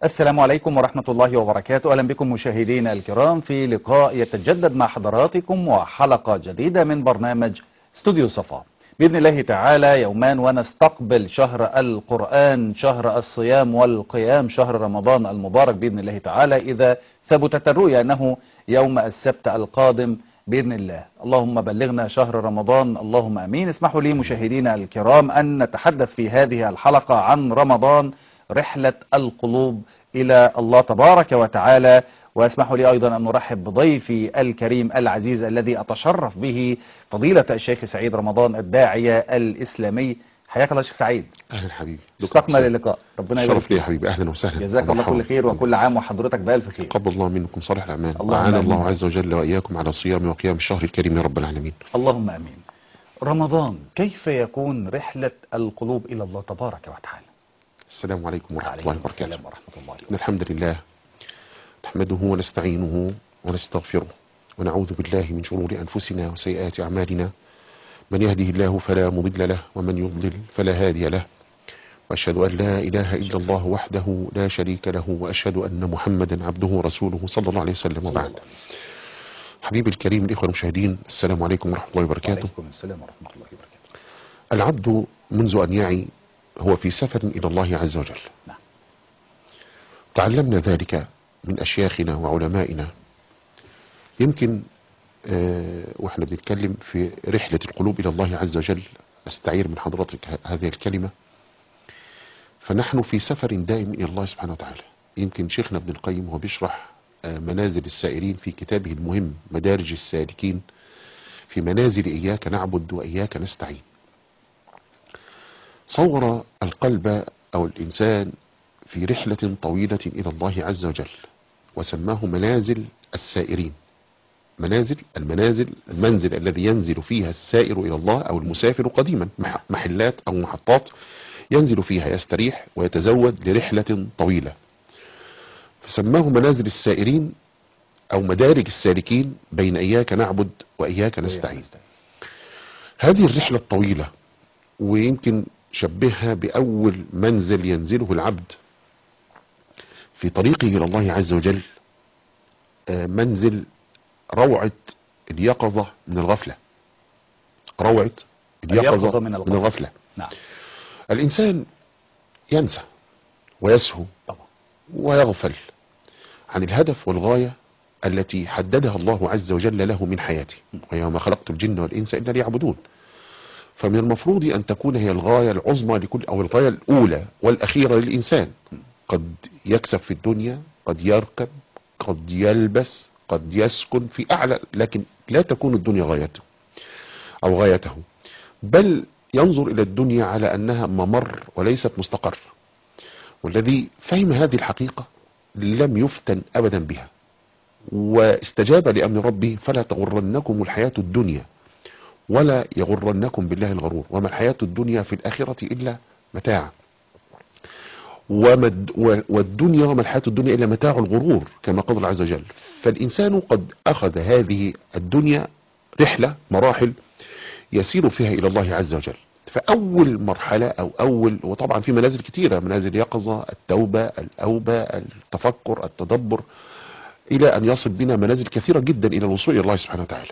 السلام عليكم ورحمة الله وبركاته أهلا بكم مشاهدينا الكرام في لقاء يتجدد مع حضراتكم وحلقة جديدة من برنامج استوديو صفا بإذن الله تعالى يومان ونستقبل شهر القرآن شهر الصيام والقيام شهر رمضان المبارك بإذن الله تعالى إذا ثبتت الرؤيا أنه يوم السبت القادم بإذن الله اللهم بلغنا شهر رمضان اللهم أمين اسمحوا لي مشاهدينا الكرام أن نتحدث في هذه الحلقة عن رمضان رحلة القلوب إلى الله تبارك وتعالى واسمحوا لي أيضا أن نرحب بضيفي الكريم العزيز الذي أتشرف به فضيلة الشيخ سعيد رمضان الداعية الإسلامي حياك الله شيخ سعيد اهلا حبيبي استقبل اللقاء ربنا يبارك شرف لي يا حبيبي اهلا وسهلا جزاك الله مرحبا. كل خير وكل عام وحضرتك بألف خير تقبل الله منكم صالح الاعمال اللهم وعانى آمين. الله عز وجل واياكم على صيام وقيام الشهر الكريم يا رب العالمين اللهم امين رمضان كيف يكون رحلة القلوب الى الله تبارك وتعالى السلام عليكم ورحمه الله عليكم وبركاته السلام ورحمة الله إن الحمد لله نحمده ونستعينه ونستغفره ونعوذ بالله من شرور انفسنا وسيئات اعمالنا من يهده الله فلا مضل له ومن يضلل فلا هادي له واشهد ان لا اله الا الله وحده لا شريك له واشهد ان محمدا عبده ورسوله صلى الله عليه وسلم وبعد حبيبي الكريم الاخوه المشاهدين السلام عليكم ورحمه الله وبركاته وعليكم السلام ورحمة الله وبركاته العبد منذ أن يعي هو في سفر إلى الله عز وجل نعم. تعلمنا ذلك من أشياخنا وعلمائنا يمكن آه وإحنا بنتكلم في رحلة القلوب إلى الله عز وجل أستعير من حضرتك ه- هذه الكلمة فنحن في سفر دائم إلى الله سبحانه وتعالى يمكن شيخنا ابن القيم وهو بيشرح آه منازل السائرين في كتابه المهم مدارج السالكين في منازل إياك نعبد وإياك نستعين صور القلب أو الإنسان في رحلة طويلة إلى الله عز وجل وسماه منازل السائرين منازل المنازل المنزل الذي ينزل فيها السائر إلى الله أو المسافر قديما مح- محلات أو محطات ينزل فيها يستريح ويتزود لرحلة طويلة فسماه منازل السائرين أو مدارج السالكين بين إياك نعبد وإياك نستعين هذه الرحلة الطويلة ويمكن شبهها بأول منزل ينزله العبد في طريقه إلى الله عز وجل آه، منزل روعة اليقظة من الغفلة روعة اليقظة اليقظة من من الغفلة. الغفلة نعم الإنسان ينسى ويسهو طبعا ويغفل عن الهدف والغاية التي حددها الله عز وجل له من حياته ويوم خلقت الجن والإنس إلا ليعبدون فمن المفروض أن تكون هي الغاية العظمى لكل أو الغاية الأولى والأخيرة للإنسان قد يكسب في الدنيا قد يركب قد يلبس قد يسكن في أعلى لكن لا تكون الدنيا غايته أو غايته بل ينظر إلى الدنيا على أنها ممر وليست مستقر والذي فهم هذه الحقيقة لم يفتن أبدا بها واستجاب لأمر ربه فلا تغرنكم الحياة الدنيا ولا يغرنكم بالله الغرور وما الحياة الدنيا في الآخرة إلا متاع وما الد- و- والدنيا وما الحياة الدنيا إلا متاع الغرور كما قال الله عز وجل فالإنسان قد أخذ هذه الدنيا رحلة مراحل يسير فيها إلى الله عز وجل فأول مرحلة أو أول وطبعا في منازل كثيرة منازل يقظة التوبة الأوبة التفكر التدبر إلى أن يصل بنا منازل كثيرة جدا إلى الوصول إلى الله سبحانه وتعالى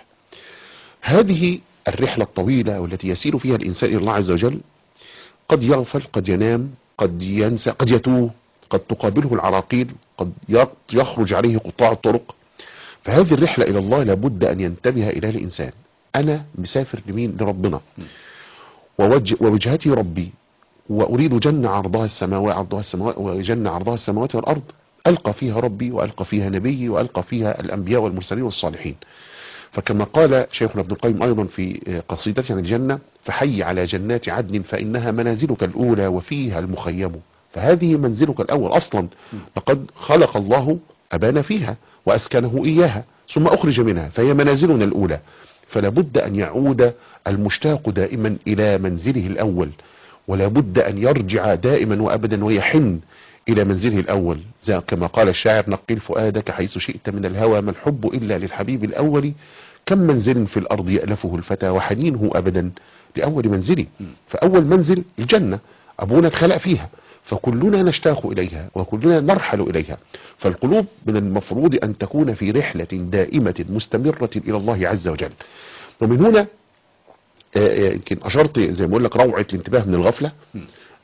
هذه الرحلة الطويلة والتي يسير فيها الإنسان إلى الله عز وجل قد يغفل قد ينام قد ينسى قد يتوه قد تقابله العراقيل قد يق- يخرج عليه قطاع الطرق فهذه الرحلة إلى الله لابد أن ينتبه إليها الإنسان أنا مسافر لمين لربنا ووجه ووجهتي ربي وأريد جنة عرضها السماوات عرضها السماوات وجنة عرضها السماوات والأرض ألقى فيها ربي وألقى فيها نبيي وألقى فيها الأنبياء والمرسلين والصالحين فكما قال شيخنا ابن القيم أيضا في قصيدته عن الجنة فحي على جنات عدن فإنها منازلك الأولى وفيها المخيم فهذه منزلك الأول أصلا لقد خلق الله أبانا فيها وأسكنه إياها ثم أخرج منها فهي منازلنا الأولى فلا بد أن يعود المشتاق دائما إلى منزله الأول ولا بد أن يرجع دائما وأبدا ويحن إلى منزله الأول زي كما قال الشاعر نقل فؤادك حيث شئت من الهوى ما الحب إلا للحبيب الأول كم منزل في الأرض يألفه الفتى وحنينه أبدا لأول منزله فأول منزل الجنة ابونا اتخلق فيها فكلنا نشتاق اليها وكلنا نرحل اليها فالقلوب من المفروض ان تكون في رحلة دائمة مستمرة الى الله عز وجل ومن هنا آه، آه، يمكن اشرت زي ما اقول لك روعه الانتباه من الغفله آه،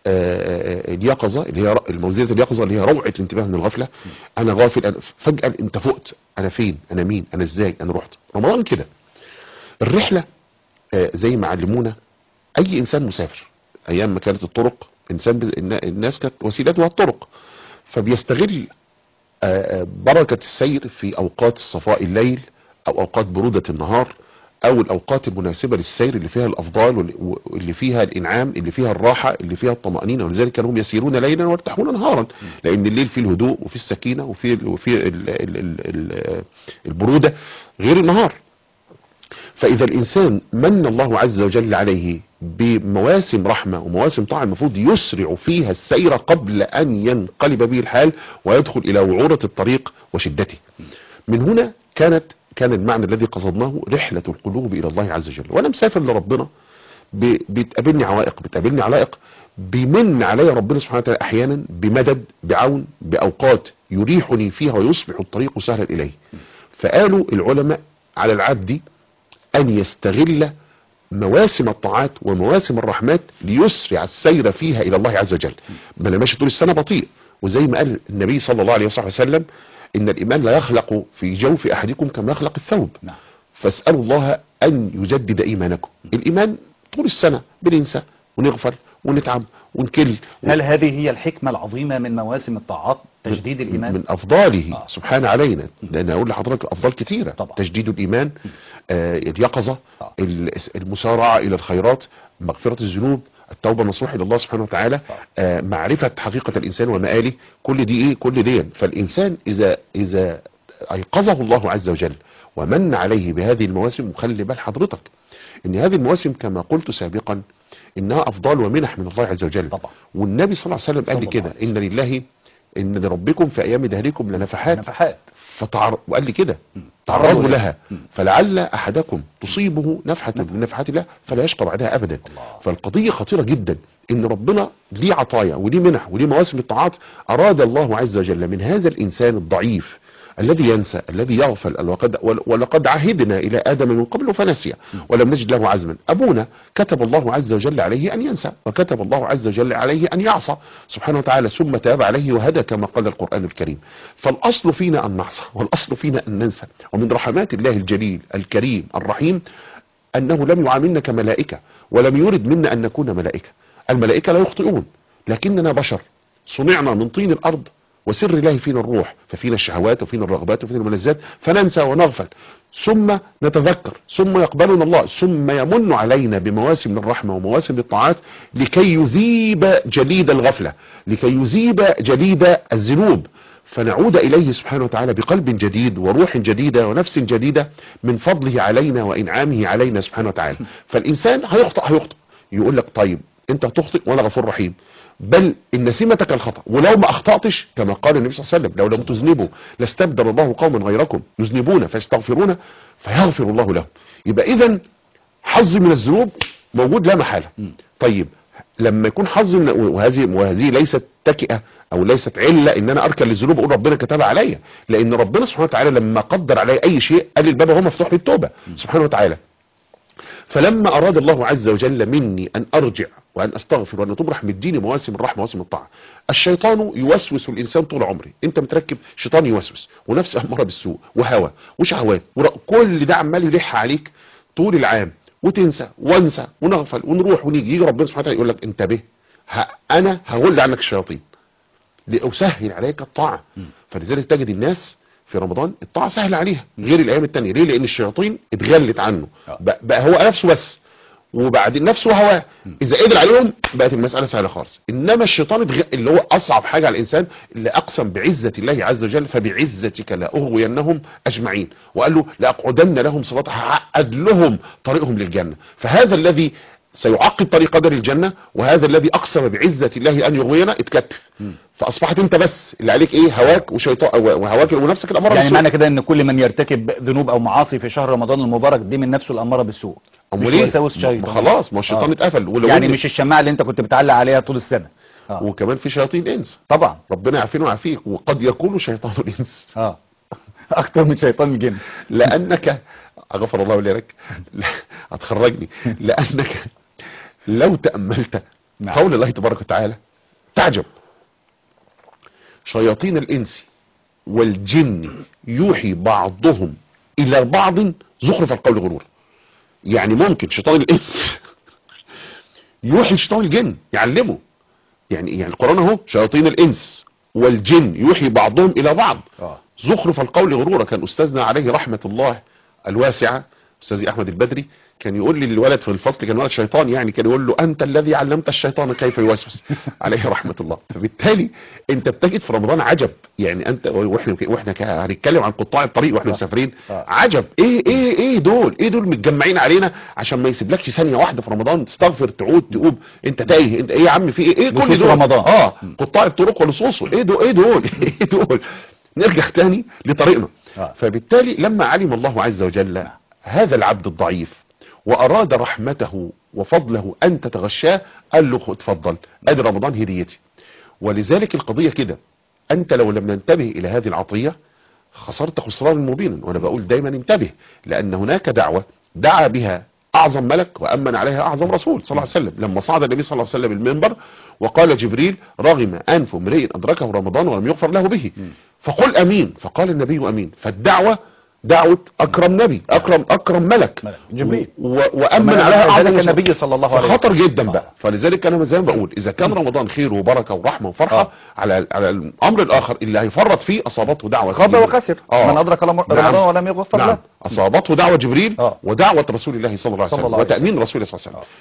آه، اليقظه اللي هي ر- الموزيه اليقظه اللي هي روعه الانتباه من الغفله انا غافل أنا فجاه انت فقت انا فين انا مين انا ازاي انا رحت رمضان كده الرحله آه، زي ما علمونا اي انسان مسافر ايام ما كانت الطرق انسان ب... النا- الناس كانت وسيلتها الطرق فبيستغل آه، آه، بركة السير في اوقات صفاء الليل او اوقات برودة النهار او الاوقات المناسبة للسير اللي فيها الافضال واللي- واللي فيها الانعام اللي فيها الراحة اللي فيها الطمأنينة ولذلك كانوا هم يسيرون ليلا ويرتاحون نهارا لان الليل فيه الهدوء وفيه السكينة وفيه وفيه ال- ال- ال- ال- البرودة غير النهار فإذا الإنسان من الله عز وجل عليه بمواسم رحمة ومواسم طاعة المفروض يسرع فيها السير قبل أن ينقلب به الحال ويدخل إلى وعورة الطريق وشدته من هنا كانت كان المعنى الذي قصدناه رحلة القلوب إلى الله عز وجل وأنا مسافر لربنا ب- بتقابلني عوائق بتقابلني علائق بيمن علي ربنا سبحانه وتعالى احيانا بمدد بعون باوقات يريحني فيها ويصبح الطريق سهلا اليه فقالوا العلماء على العبد ان يستغل مواسم الطاعات ومواسم الرحمات ليسرع السير فيها الى الله عز وجل ما انا ماشي طول السنه بطيء وزي ما قال النبي صلى الله عليه وصحبه وسلم ان الايمان لا يخلق في جوف احدكم كما يخلق الثوب نعم فاسألوا الله أن يجدد إيمانكم الإيمان طول السنة بننسى ونغفل ونتعب ونكل هل هذه هي الحكمة العظيمة من مواسم الطاعات تجديد الإيمان من أفضاله آه. سبحانه علينا لأن أقول لحضرتك أفضال كتيرة طبعا. تجديد الإيمان آه اليقظة آه. ال- المسارعة إلى الخيرات مغفرة الذنوب التوبة النصوح إلى الله سبحانه وتعالى آه معرفة حقيقة الإنسان ومآله كل دي إيه كل دي فالإنسان إذا إذا أيقظه الله عز وجل ومن عليه بهذه المواسم وخلي بال حضرتك ان هذه المواسم كما قلت سابقا انها افضال ومنح من الله عز وجل طبعا. والنبي صلى الله عليه وسلم صلى قال لي الله كده عليه ان لله ان لربكم في ايام دهركم لنفحات نفحات فتعر... وقال لي كده تعرضوا تعرضوا لها. لها مم. فلعل احدكم تصيبه نفحة من نفحات الله فلا يشقى بعدها ابدا الله. فالقضية خطيرة جدا ان ربنا ليه عطايا وليه منح وليه مواسم الطاعات اراد الله عز وجل من هذا الانسان الضعيف الذي ينسى الذي يغفل ولقد, ولقد عهدنا الى ادم من قبل فنسي ولم نجد له عزما ابونا كتب الله عز وجل عليه ان ينسى وكتب الله عز وجل عليه ان يعصى سبحانه وتعالى ثم تاب عليه وهدى كما قال القرآن الكريم فالاصل فينا ان نعصى والاصل فينا ان ننسى ومن رحمات الله الجليل الكريم الرحيم انه لم يعاملنا كملائكة ولم يرد منا ان نكون ملائكة الملائكة لا يخطئون لكننا بشر صنعنا من طين الارض وسر الله فينا الروح ففينا الشهوات وفينا الرغبات وفينا الملذات فننسى ونغفل ثم نتذكر ثم يقبلنا الله ثم يمن علينا بمواسم الرحمة ومواسم الطاعات لكي يذيب جليد الغفلة لكي يذيب جليد الذنوب فنعود إليه سبحانه وتعالى بقلب جديد وروح جديدة ونفس جديدة من فضله علينا وإنعامه علينا سبحانه وتعالى فالإنسان هيخطئ هيخطئ يقول لك طيب انت هتخطئ وانا غفور رحيم بل ان سمتك الخطأ ولو ما اخطأتش كما قال النبي صلى الله عليه وسلم لو لم تذنبوا لاستبدل الله قوما غيركم يذنبون فيستغفرون فيغفر الله لهم يبقى اذا حظ من الذنوب موجود لا محالة طيب لما يكون حظ من وهذه وهذه ليست تكئة او ليست علة ان انا اركن للذنوب اقول ربنا كتبها عليا لان ربنا سبحانه وتعالى لما قدر علي اي شيء قال لي الباب هو مفتوح للتوبة سبحانه وتعالى فلما أراد الله عز وجل مني أن أرجع وأن أستغفر وأن تبرح من الدين مواسم الرحمة مواسم الطاعة الشيطان يوسوس الإنسان طول عمري أنت متركب شيطان يوسوس ونفس أمارة بالسوء وهوى وشهوات ور- كل ده عمال يلح عليك طول العام وتنسى وانسى ونغفل ونروح ونيجي يجي ربنا سبحانه وتعالى يقول لك انتبه ه- أنا هغل عنك الشياطين لأسهل عليك الطاعة فلذلك تجد الناس في رمضان الطاعة سهل عليها غير الأيام التانية ليه لأن الشياطين اتغلت عنه آه. بقى بقى هو نفسه بس وبعدين نفسه وهواه إذا قدر عليهم بقت المسألة سهلة خالص إنما الشيطان اتغ... اللي هو أصعب حاجة على الإنسان اللي أقسم بعزة الله عز وجل فبعزتك لا أغوينهم أجمعين وقال له لأقعدن لهم صراط هعقد لهم طريقهم للجنة فهذا الذي سيعقد طريق قدر الجنة وهذا الذي أقسم بعزة الله أن يغوينا اتكتف فأصبحت أنت بس اللي عليك إيه هواك وشيطان وهواك ونفسك الأمارة يعني بالسوء. معنى كده ان كل من يرتكب ذنوب او معاصي في شهر رمضان المبارك دي من نفسه الاماره بالسوء أمال مش إيه؟ وساوس ما شيطان خلاص ما هو الشيطان آه. اتقفل ولو يعني إن- مش الشماعه اللي انت كنت بتعلق عليها طول السنه اه وكمان في شياطين إنس طبعا ربنا يعافينا ويعافيك وقد يكون شيطان الإنس اه اكتر من شيطان الجن لأنك غفر الله لك هتخرجني لأنك لو تأملت نعم. قول الله تبارك وتعالى تعجب شياطين الإنس والجن يوحي بعضهم إلى بعض زخرف القول غرورا يعني ممكن شيطان الإنس يوحي شيطان الجن يعلمه يعني يعني القرآن اهو شياطين الإنس والجن يوحي بعضهم إلى بعض اه زخرف القول غرورا كان أستاذنا عليه رحمة الله الواسعة أستاذي أحمد البدري كان يقول لي للولد في الفصل كان ولد شيطان يعني كان يقول له أنت الذي علمت الشيطان كيف يوسوس عليه رحمة الله فبالتالي أنت بتجد في رمضان عجب يعني أنت وإحنا وإحنا ك- هنتكلم عن قطاع الطريق وإحنا آه. مسافرين آه. عجب إيه إيه إيه دول إيه دول متجمعين علينا عشان ما يسيبلكش ثانية واحدة في رمضان تستغفر تعود تقوم أنت تايه أنت إيه يا عم في إيه إيه كل لصوص دول رمضان. آه قطاع الطرق ولصوصه إيه دول إيه دول إيه دول نرجع تاني لطريقنا آه. فبالتالي لما علم الله عز وجل هذا العبد الضعيف وأراد رحمته وفضله أن تتغشاه قال له خد اتفضل أدي رمضان هديتي ولذلك القضية كده أنت لو لم ننتبه إلى هذه العطية خسرت خسران مبينا وأنا بقول دايما انتبه لأن هناك دعوة دعا بها أعظم ملك وأمن عليها أعظم رسول صلى الله عليه وسلم لما صعد النبي صلى الله عليه وسلم المنبر وقال جبريل رغم أنف امرئ أدركه رمضان ولم يغفر له به فقل أمين فقال النبي أمين فالدعوة دعوة أكرم نبي أكرم أكرم ملك ملك. جبريل. و- وأمن ومن عليها أعظم ذلك رسول. النبي صلى الله عليه فخطر وسلم. جدا آه. بقى فلذلك انا زي ما بقول اذا كان رمضان خير وبركه ورحمه وفرحه آه. على على الامر الاخر اللي هيفرط فيه اصابته دعوه خاب جبريل. وخسر آه. من ادرك رم- نعم. رمضان ولم يغفر نعم له اصابته دعوه جبريل آه. ودعوه رسول الله صلى الله عليه صلى وسلم الله عليه وتامين رسول الله صلى الله عليه وسلم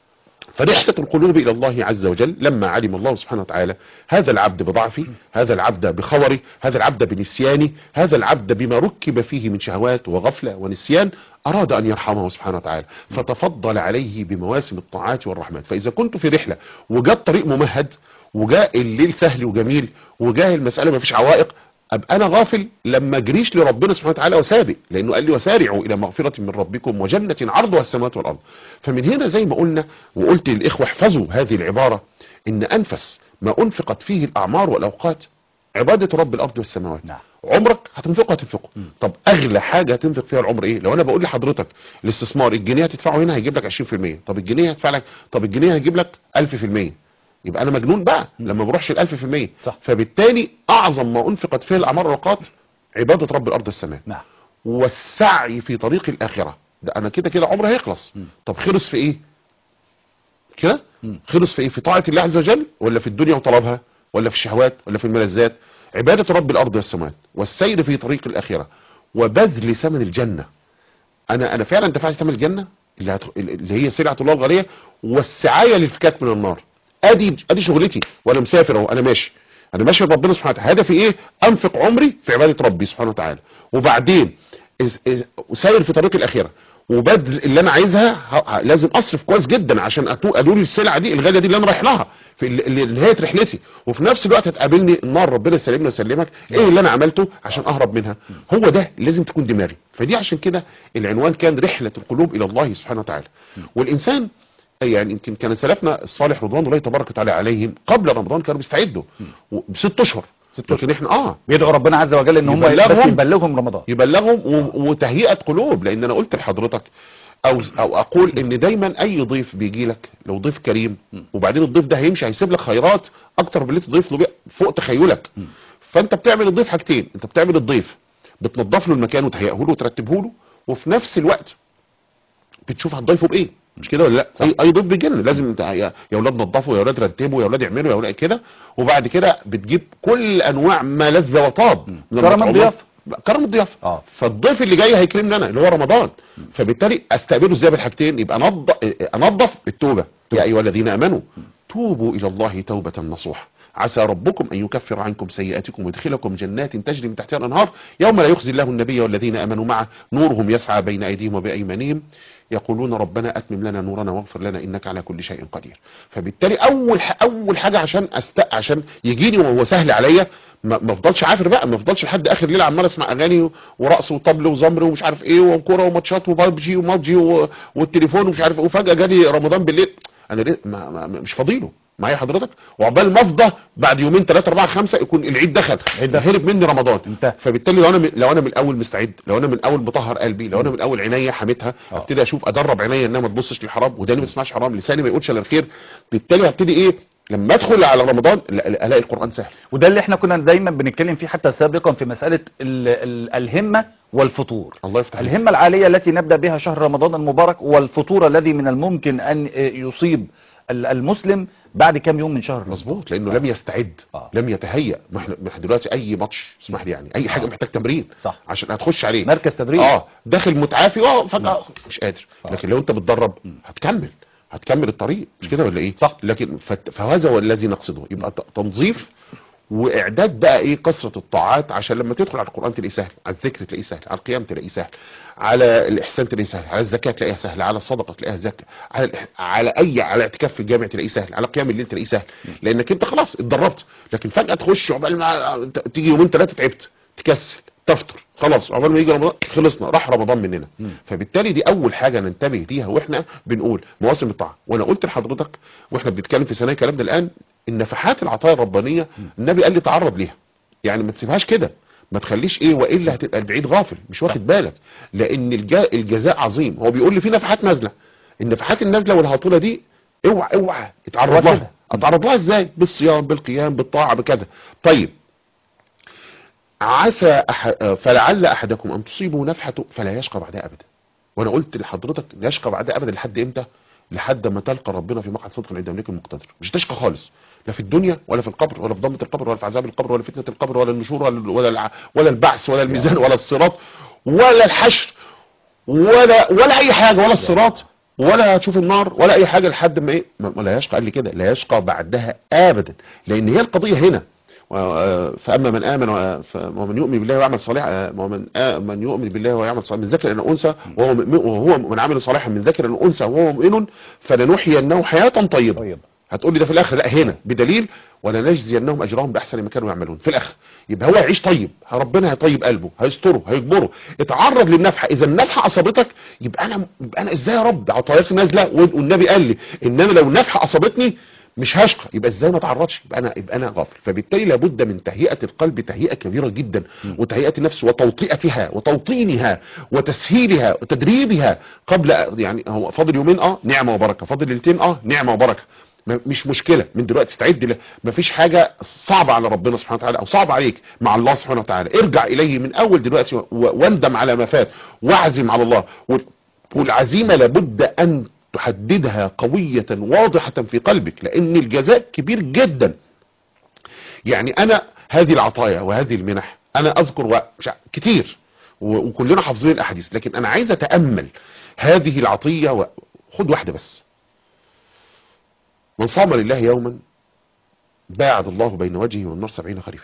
فرحلة القلوب إلى الله عز وجل لما علم الله سبحانه وتعالى هذا العبد بضعفه هذا العبد بخوري هذا العبد بنسيانه هذا العبد بما ركب فيه من شهوات وغفلة ونسيان أراد أن يرحمه سبحانه وتعالى فتفضل عليه بمواسم الطاعات والرحمات فإذا كنت في رحلة وجاء الطريق ممهد وجاء الليل سهل وجميل وجاء المسألة ما فيش عوائق ابقى انا غافل لما اجريش لربنا سبحانه وتعالى وسابق لانه قال لي وسارعوا الى مغفرة من ربكم وجنة عرضها السماوات والارض فمن هنا زي ما قلنا وقلت للاخوة احفظوا هذه العبارة ان انفس ما انفقت فيه الاعمار والاوقات عبادة رب الارض والسماوات نعم. عمرك هتنفقه هتنفقه طب اغلى حاجة هتنفق فيها العمر ايه لو انا بقول لحضرتك الاستثمار الجنيه هتدفعه هنا هيجيب لك 20% طب الجنيه هيدفع لك طب الجنيه هيجيب لك 1000% يبقى انا مجنون بقى لما بروحش ال 1000% صح. فبالتالي اعظم ما انفقت فيه الاعمار والاوقات عبادة رب الارض والسماء نعم والسعي في طريق الاخرة ده انا كده كده عمري هيخلص طب خلص في ايه كده خلص في ايه في طاعة الله عز وجل ولا في الدنيا وطلبها ولا في الشهوات ولا في الملذات عبادة رب الارض والسماوات والسير في طريق الاخرة وبذل ثمن الجنة انا انا فعلا دفعت ثمن الجنة اللي, هتخ... اللي هي سلعة الله الغالية والسعاية للفكاك من النار ادي ادي شغلتي وانا مسافر اهو انا ماشي انا ماشي ربنا سبحانه وتعالى هدفي ايه انفق عمري في عبادة ربي سبحانه وتعالى وبعدين إز- إز- ساير في طريق الاخره وبدل اللي انا عايزها ه- ه- لازم اصرف كويس جدا عشان أتو- ادول السلعه دي الغاليه دي اللي انا رايح لها في ال- اللي اللي هي رحلتي وفي نفس الوقت هتقابلني النار ربنا يسلمنا ويسلمك ايه اللي انا عملته عشان اهرب منها هو ده لازم تكون دماغي فدي عشان كده العنوان كان رحله القلوب الى الله سبحانه وتعالى والانسان يعني يمكن كان سلفنا الصالح رضوان الله تبارك وتعالى عليهم قبل رمضان كانوا بيستعدوا بست اشهر لكن احنا اه بيدعو ربنا عز وجل ان هم يبلغهم. بس يبلغهم رمضان يبلغهم و- وتهيئة قلوب لان انا قلت لحضرتك او او اقول ان دايما اي ضيف بيجي لك لو ضيف كريم وبعدين الضيف ده هيمشي هيسيب لك خيرات اكتر من اللي تضيف له بيه فوق تخيلك فانت بتعمل الضيف حاجتين انت بتعمل الضيف بتنظف له المكان وتهيئه له وترتبه له وفي نفس الوقت بتشوف هتضيفه بايه مش كده ولا لا اي اي ضيف بيجن لازم انت يا يا اولاد نظفوا يا اولاد رتبوا يا اولاد اعملوا يا اولاد كده وبعد كده بتجيب كل انواع ما لذ وطاب من كرم المطعومات. الضيافة. كرم الضيافه اه فالضيف اللي جاي هيكرمني انا اللي هو رمضان فبالتالي استقبله ازاي بالحاجتين يبقى انضف انضف التوبه يا ايها الذين امنوا توبوا الى الله توبه نصوحه عسى ربكم ان يكفر عنكم سيئاتكم ويدخلكم جنات تجري من تحتها الانهار يوم لا يخزي الله النبي والذين امنوا معه نورهم يسعى بين ايديهم وبايمانهم يقولون ربنا اتمم لنا نورنا واغفر لنا انك على كل شيء قدير فبالتالي اول ح... اول حاجه عشان أست... عشان يجيني وهو سهل عليا ما ما افضلش عافر بقى ما افضلش لحد اخر ليله عمال اسمع اغاني ورقص وطبل وزمر ومش عارف ايه وكوره وماتشات وبابجي وماتجي و... والتليفون ومش عارف ايه وفجاه جالي رمضان بالليل انا ليه ما... ما... مش فاضيله معايا حضرتك وعقبال ما افضى بعد يومين ثلاثه اربعه خمسه يكون العيد دخل العيد دخل. هرب مني رمضان انتهى. فبالتالي لو انا من... لو انا من الاول مستعد لو انا من الاول مطهر قلبي لو انا من الاول عينيا حميتها آه. ابتدي اشوف ادرب عينيا انها ما تبصش للحرام وداني ما تسمعش حرام لساني ما يقولش الا الخير بالتالي هبتدي ايه لما ادخل على رمضان لا- لا- الاقي القران سهل وده اللي احنا كنا دايما بنتكلم فيه حتى سابقا في مسألة ال ال الهمة والفطور الله يفتح عليك الهمة العالية التي نبدأ بها شهر رمضان المبارك والفطور الذي من الممكن أن يصيب ال- المسلم بعد كم يوم من شهر رمضان مظبوط لانه لم يستعد آه. لم يتهيأ ما احنا ما احنا دلوقتي اي ماتش اسمح لي يعني اي حاجه آه. محتاج تمرين صح عشان هتخش عليه مركز تدريب اه داخل متعافي اه فجاه مش قادر آه. لكن لو انت بتدرب مم. هتكمل هتكمل الطريق مش كده ولا ايه صح. لكن فت- فهذا هو الذي نقصده يبقى ت- تنظيف واعداد بقى ايه كثره الطاعات عشان لما تدخل على القران تلاقيه سهل على الذكر تلاقيه سهل على القيام تلاقيه سهل على الاحسان تلاقيه سهل على الزكاه تلاقيها سهل على الصدقه تلاقيها زكاه على الإح- على اي على اعتكاف في الجامع تلاقيه سهل على قيام الليل تلاقيه سهل لانك انت خلاص اتدربت لكن فجاه تخش عقبال ما انت تيجي يومين ثلاثه تعبت تكسل تفطر خلاص عقبال ما يجي رمضان خلصنا راح رمضان مننا مم. فبالتالي دي اول حاجه ننتبه ليها واحنا بنقول مواسم الطاعه وانا قلت لحضرتك واحنا بنتكلم في ثنايا كلامنا الان النفحات العطايا الربانيه النبي قال لي تعرض ليها يعني ما تسيبهاش كده ما تخليش ايه والا هتبقى البعيد غافل مش واخد بالك لان الجا الجزاء عظيم هو بيقول لي في نفحات نازله النفحات النازله والهاطله دي اوعى اوعى اتعرض اوعى لها كده. اتعرض لها ازاي بالصيام بالقيام بالطاعه بكذا طيب عسى أح... فلعل احدكم ان تصيبه نفحه فلا يشقى بعدها ابدا وانا قلت لحضرتك لا يشقى بعدها ابدا لحد امتى لحد ما تلقى ربنا في مقعد صدق عند ملك المقتدر مش تشقى خالص لا في الدنيا ولا في القبر ولا في ضمة القبر ولا في عذاب القبر ولا فتنة القبر ولا النشور ولا ولا, الع... ولا البعث ولا الميزان ولا الصراط ولا الحشر ولا ولا اي حاجه ولا الصراط ولا هتشوف النار ولا اي حاجه لحد ما ايه ما ما لا يشقى قال لي كده لا يشقى بعدها ابدا لان هي القضيه هنا و- آه، فاما من امن و- ف- ومن يؤمن بالله ويعمل صالحا آه، ومن آه، من يؤمن بالله ويعمل صالحا من ذكر او انثى وهو مؤمن- وهو من عمل صالحا من ذكر او انثى وهو مؤمن فلنحيينه حياه طيبه طيب هتقول لي ده في الاخر لا هنا بدليل ولنجزينهم اجرهم باحسن ما كانوا يعملون في الاخر يبقى هو يعيش طيب ربنا هيطيب قلبه هيستره هيجبره اتعرض للنفحه اذا النفحه اصابتك يبقى انا يبقى انا ازاي يا رب عطاياك نازله والنبي قال لي ان انا لو نفحه اصابتني مش هشقى يبقى ازاي ما اتعرضش يبقى انا يبقى انا غافل فبالتالي لابد من تهيئه القلب تهيئه كبيره جدا وتهيئه النفس وتوطئتها وتوطينها وتسهيلها وتدريبها قبل يعني هو فاضل يومين اه نعمه وبركه فاضل ليلتين اه نعمه وبركه ما- مش مشكله من دلوقتي استعد له مفيش حاجه صعبه على ربنا سبحانه وتعالى او صعبه عليك مع الله سبحانه وتعالى ارجع اليه من اول دلوقتي و- واندم على ما فات واعزم على الله وال- والعزيمه لابد ان تحددها قويه واضحه في قلبك لان الجزاء كبير جدا يعني انا هذه العطايا وهذه المنح انا اذكر و... مش ع- كتير و... وكلنا حافظين الاحاديث لكن انا عايز اتامل هذه العطيه و... خد واحده بس من صام لله يوما باعد الله بين وجهه والنار سبعين خريفا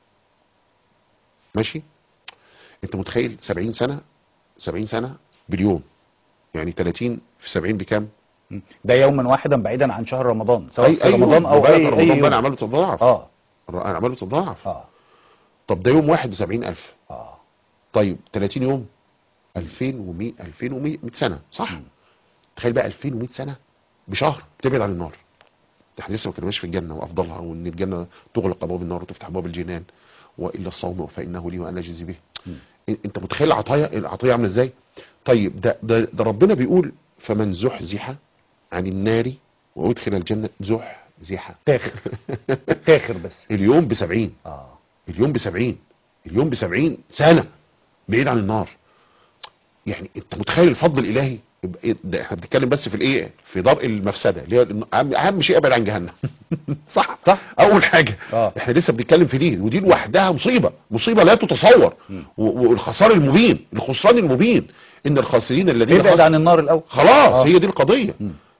ماشي انت متخيل سبعين سنة سبعين سنة باليوم يعني 30 في 70 بكام ده يوما واحدا بعيدا عن شهر رمضان سواء اي في اي رمضان او وبلد اي اي رمضان بقى يوم. عماله تتضاعف اه عماله تتضاعف اه طب ده يوم واحد ب 70000 اه طيب 30 يوم 2100 2100 سنة صح تخيل بقى 2100 سنة بشهر تبعد عن النار ده احنا لسه ما كناش في الجنة وافضلها وان الجنة تغلق ابواب النار وتفتح ابواب الجنان والا الصوم فانه لي وانا اجزي به مم. انت متخيل العطايا العطايا عامله ازاي طيب ده, ده ده ربنا بيقول فمن زحزح عن النار وادخل الجنة زحزح تاخر تاخر بس اليوم ب 70 اه اليوم ب 70 اليوم ب 70 سنة بعيد عن النار يعني انت متخيل الفضل الالهي يبقى إيه ده احنا بنتكلم بس في الايه في درء المفسده اللي هي الن- اهم أهم شيء ابعد عن جهنم صح صح اول حاجه اه احنا لسه بنتكلم في دي ودي لوحدها مصيبه مصيبه لا تتصور مم. و- والخسار المبين الخسران المبين ان الخاسرين الذين ابعد خسروا عن النار الاول خلاص آه. هي دي القضيه مم.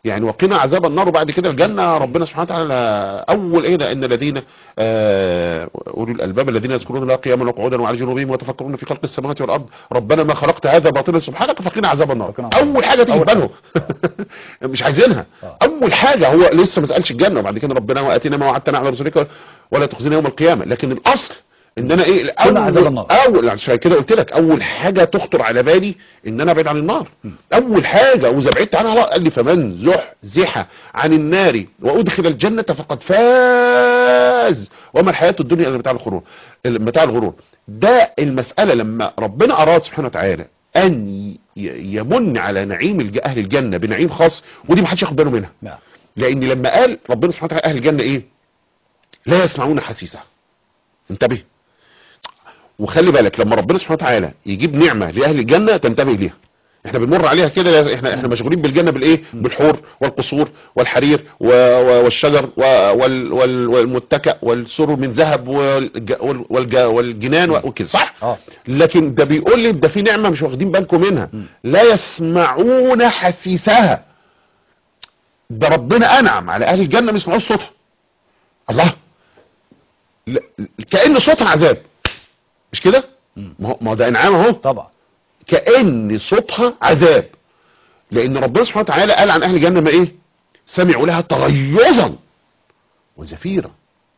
يعني وقنا عذاب النار وبعد كده الجنة ربنا سبحانه وتعالى أول إيه ده إن الذين آه، أولو الألباب الذين يذكرون الله قياما وقعودا وعلى جنوبهم ويتفكرون في خلق السماوات والأرض ربنا ما خلقت هذا باطلا سبحانك فقنا عذاب النار فقنا عذاب أول حاجة تيجي في أول بالهم مش عايزينها آه. أول حاجة هو لسه ما سألش الجنة وبعد كده ربنا وآتنا ما وعدتنا على رسولك ولا تخزنا يوم القيامة لكن الأصل ان انا ايه كنا عذاب النار. اول عشان كده قلت لك اول حاجه تخطر على بالي ان انا ابعد عن النار اول حاجه واذا بعدت عنها الله قال لي فمن زحزح عن النار وادخل الجنه فقد فاز وما الحياه الدنيا الا متاع الغرور متاع الغرور ده المساله لما ربنا اراد سبحانه وتعالى ان ي- يمن على نعيم الج- اهل الجنه بنعيم خاص ودي ما حدش ياخد باله منها نعم لان لما قال ربنا سبحانه وتعالى اهل الجنه ايه لا يسمعون حسيسها انتبه وخلي بالك لما ربنا سبحانه وتعالى يجيب نعمه لاهل الجنه تنتبه ليها احنا بنمر عليها كده احنا احنا مشغولين بالجنه بالايه بالحور والقصور والحرير و- و- والشجر و- وال- وال- والمتكأ والسرر من ذهب والج- وال- والج- والجنان وكده صح اه لكن ده بيقول لي ده في نعمه مش واخدين بالكم منها لا يسمعون حسيسها ده ربنا انعم على اهل الجنه ما يسمعوش صوتها الله لا- كأن صوتها عذاب مش كده ما هو- ما هو ده انعام اهو طبعا كأن صوتها عذاب لان ربنا سبحانه وتعالى قال عن اهل الجنه ما ايه سمعوا لها تغيظا وزفيرا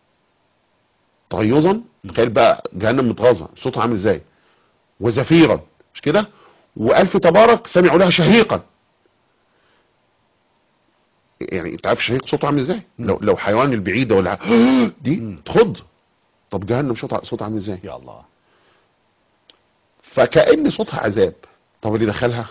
تغيظا تخيل بقى جهنم متغاظه صوتها عامل ازاي وزفيرا مش كده والف تبارك سمعوا لها شهيقا يعني انت عارف شهيق صوته عامل ازاي لو لو حيوان البعيده ولا دي تخض طب جهنم صوتها صوتها عامل ازاي يا الله فكأن صوتها عذاب طب اللي دخلها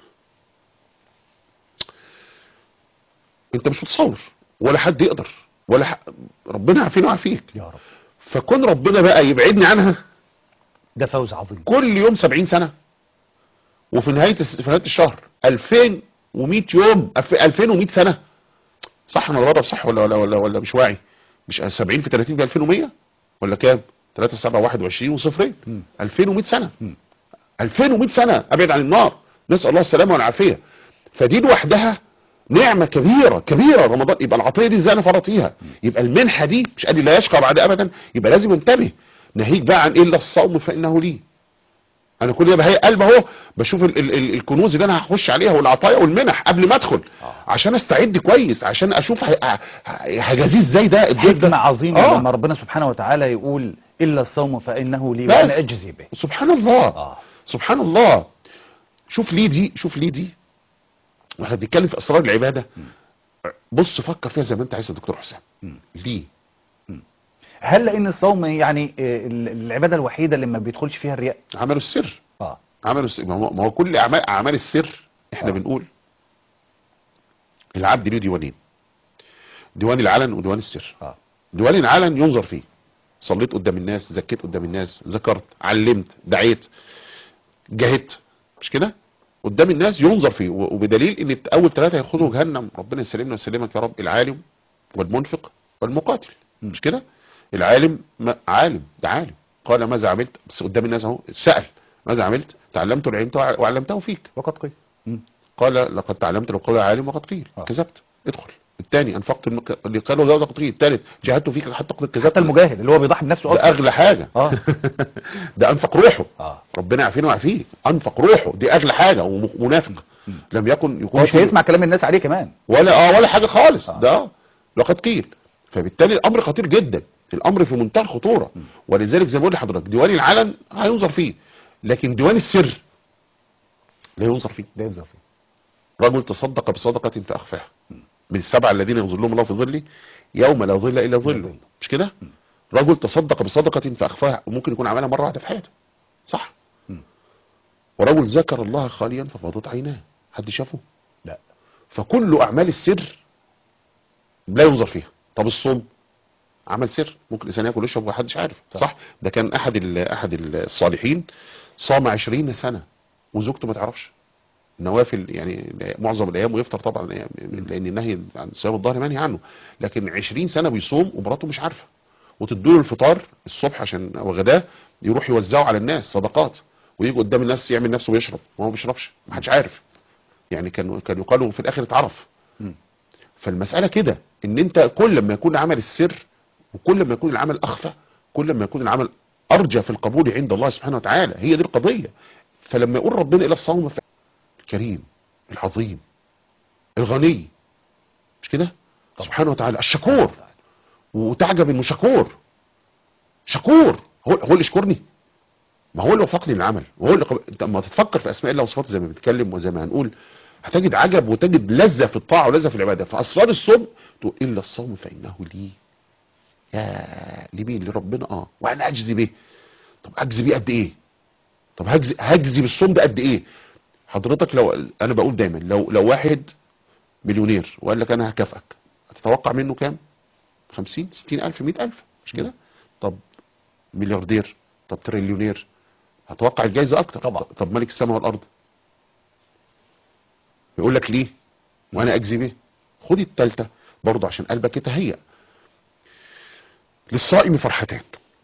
انت مش متصور ولا حد يقدر ولا ح... ربنا عافينا وعافيك يا رب فكون ربنا بقى يبعدني عنها ده فوز عظيم كل يوم 70 سنة وفي نهاية الس- في نهاية الشهر 2100 يوم أف- 2100 سنة صح انا بضرب صح ولا ولا ولا, ولا مش واعي مش 70 في 30 في 2100 ولا كام 3 7 21 وصفرين مم. 2100 سنة مم. 2100 سنة ابعد عن النار نسأل الله السلامة والعافية فدي لوحدها نعمة كبيرة كبيرة رمضان يبقى العطية دي ازاي انا فرط فيها يبقى المنحة دي مش قال لي لا يشقى بعد ابدا يبقى لازم انتبه ناهيك بقى عن الا الصوم فانه لي انا كل ده بهي قلب اهو بشوف ال ال ال الكنوز اللي انا هخش عليها والعطايا والمنح قبل ما ادخل آه. عشان استعد كويس عشان اشوف ه- ه- هجازيه ازاي ده الضيف حكمة ده عظيمة آه. لما ربنا سبحانه وتعالى يقول إلا الصوم فإنه لي بس. وأنا أجزي به سبحان الله آه. سبحان الله شوف ليه دي شوف ليه دي واحنا بنتكلم في اسرار العباده بص فكر فيها زي ما انت عايز يا دكتور حسام مم. ليه هل لأن الصوم يعني آه، ال- العبادة الوحيدة اللي ما بيدخلش فيها الرياء عملوا السر اه عملوا السر ما هو ما هو كل اعمال اعمال السر احنا آه. بنقول العبد له ديوانين ديوان العلن وديوان السر اه ديوان العلن ينظر فيه صليت قدام الناس زكيت قدام الناس ذكرت علمت دعيت جاهدت مش كده قدام الناس ينظر فيه و- وبدليل ان اول ثلاثه ياخذوا جهنم ربنا يسلمنا ويسلمك يا رب العالم والمنفق والمقاتل م. مش كده العالم ما عالم ده عالم قال ماذا عملت بس قدام الناس اهو سأل ماذا عملت تعلمت وعلمت وع- وعلمته فيك وقد قيل مم. قال لقد تعلمت لو قال عالم وقد قيل آه. كذبت ادخل الثاني انفقت المك... اللي قالوا ده وقد قيل الثالث جاهدت فيك حتى قد كذبت حتى المجاهد اللي هو بيضحي بنفسه ده أصلا اغلى حاجه اه ده انفق روحه اه ربنا يعافينا ويعافيك انفق روحه دي اغلى حاجه ومنافق لم يكن يكون ومش هيسمع كلام الناس عليه كمان ولا اه ولا حاجه خالص آه. ده آه. لقد قيل فبالتالي الامر خطير جدا الامر في منتهى الخطوره ولذلك زي ما بقول لحضرتك ديوان العلن هينظر فيه لكن ديوان السر لا ينظر فيه ده ينظر فيه رجل تصدق بصدقه فاخفاها من السبعه الذين يظلهم الله في ظله يوم لا ظل الا ظله ظله. مش كده رجل تصدق بصدقه فاخفاها ممكن يكون عملها مره واحده في حياته صح مم. ورجل ذكر الله خاليا ففاضت عيناه حد شافه لا فكل اعمال السر لا ينظر فيها طب الصوم عمل سر ممكن الانسان ياكل ويشرب ومحدش عارف صح. صح, ده كان احد ال- احد الصالحين صام 20 سنه وزوجته ما تعرفش نوافل يعني معظم الايام ويفطر طبعا يعني لان النهي عن صيام الظهر منهي عنه لكن 20 سنه بيصوم ومراته مش عارفه وتدوله الفطار الصبح عشان وغداه يروح يوزعه على الناس صدقات ويجي قدام الناس يعمل نفسه بيشرب وهو ما بيشربش ما حدش عارف يعني كان كان يقال في الاخر اتعرف مم. فالمسألة كده ان انت كل ما يكون العمل السر وكل ما يكون العمل اخفى كل ما يكون العمل ارجى في القبول عند الله سبحانه وتعالى هي دي القضية فلما يقول ربنا الى الصوم ف- الكريم العظيم الغني مش كده طبعا. سبحانه وتعالى الشكور وتعجب انه شكور شكور هو هو اللي يشكرني ما هو اللي وفقني للعمل وهو اللي قب... انت لما تتفكر في اسماء الله وصفاته زي ما بنتكلم وزي ما هنقول هتجد عجب وتجد لذة في الطاعة ولذة في العبادة فأسرار الصوم تقول إلا الصوم فإنه لي يا لمين لربنا اه وانا اجزي بيه طب اجزي بيه قد ايه طب هجزي هجزي بالصوم ده قد ايه حضرتك لو انا بقول دايما لو لو واحد مليونير وقال لك انا هكافئك هتتوقع منه كام 50 60 الف 100 الف مش كده طب ملياردير طب تريليونير هتوقع الجايزه اكتر طبعا. طب ملك السماء والارض يقول لك ليه وانا اجزي بيه خد التالتة برضه عشان قلبك يتهيأ للصائم فرحتان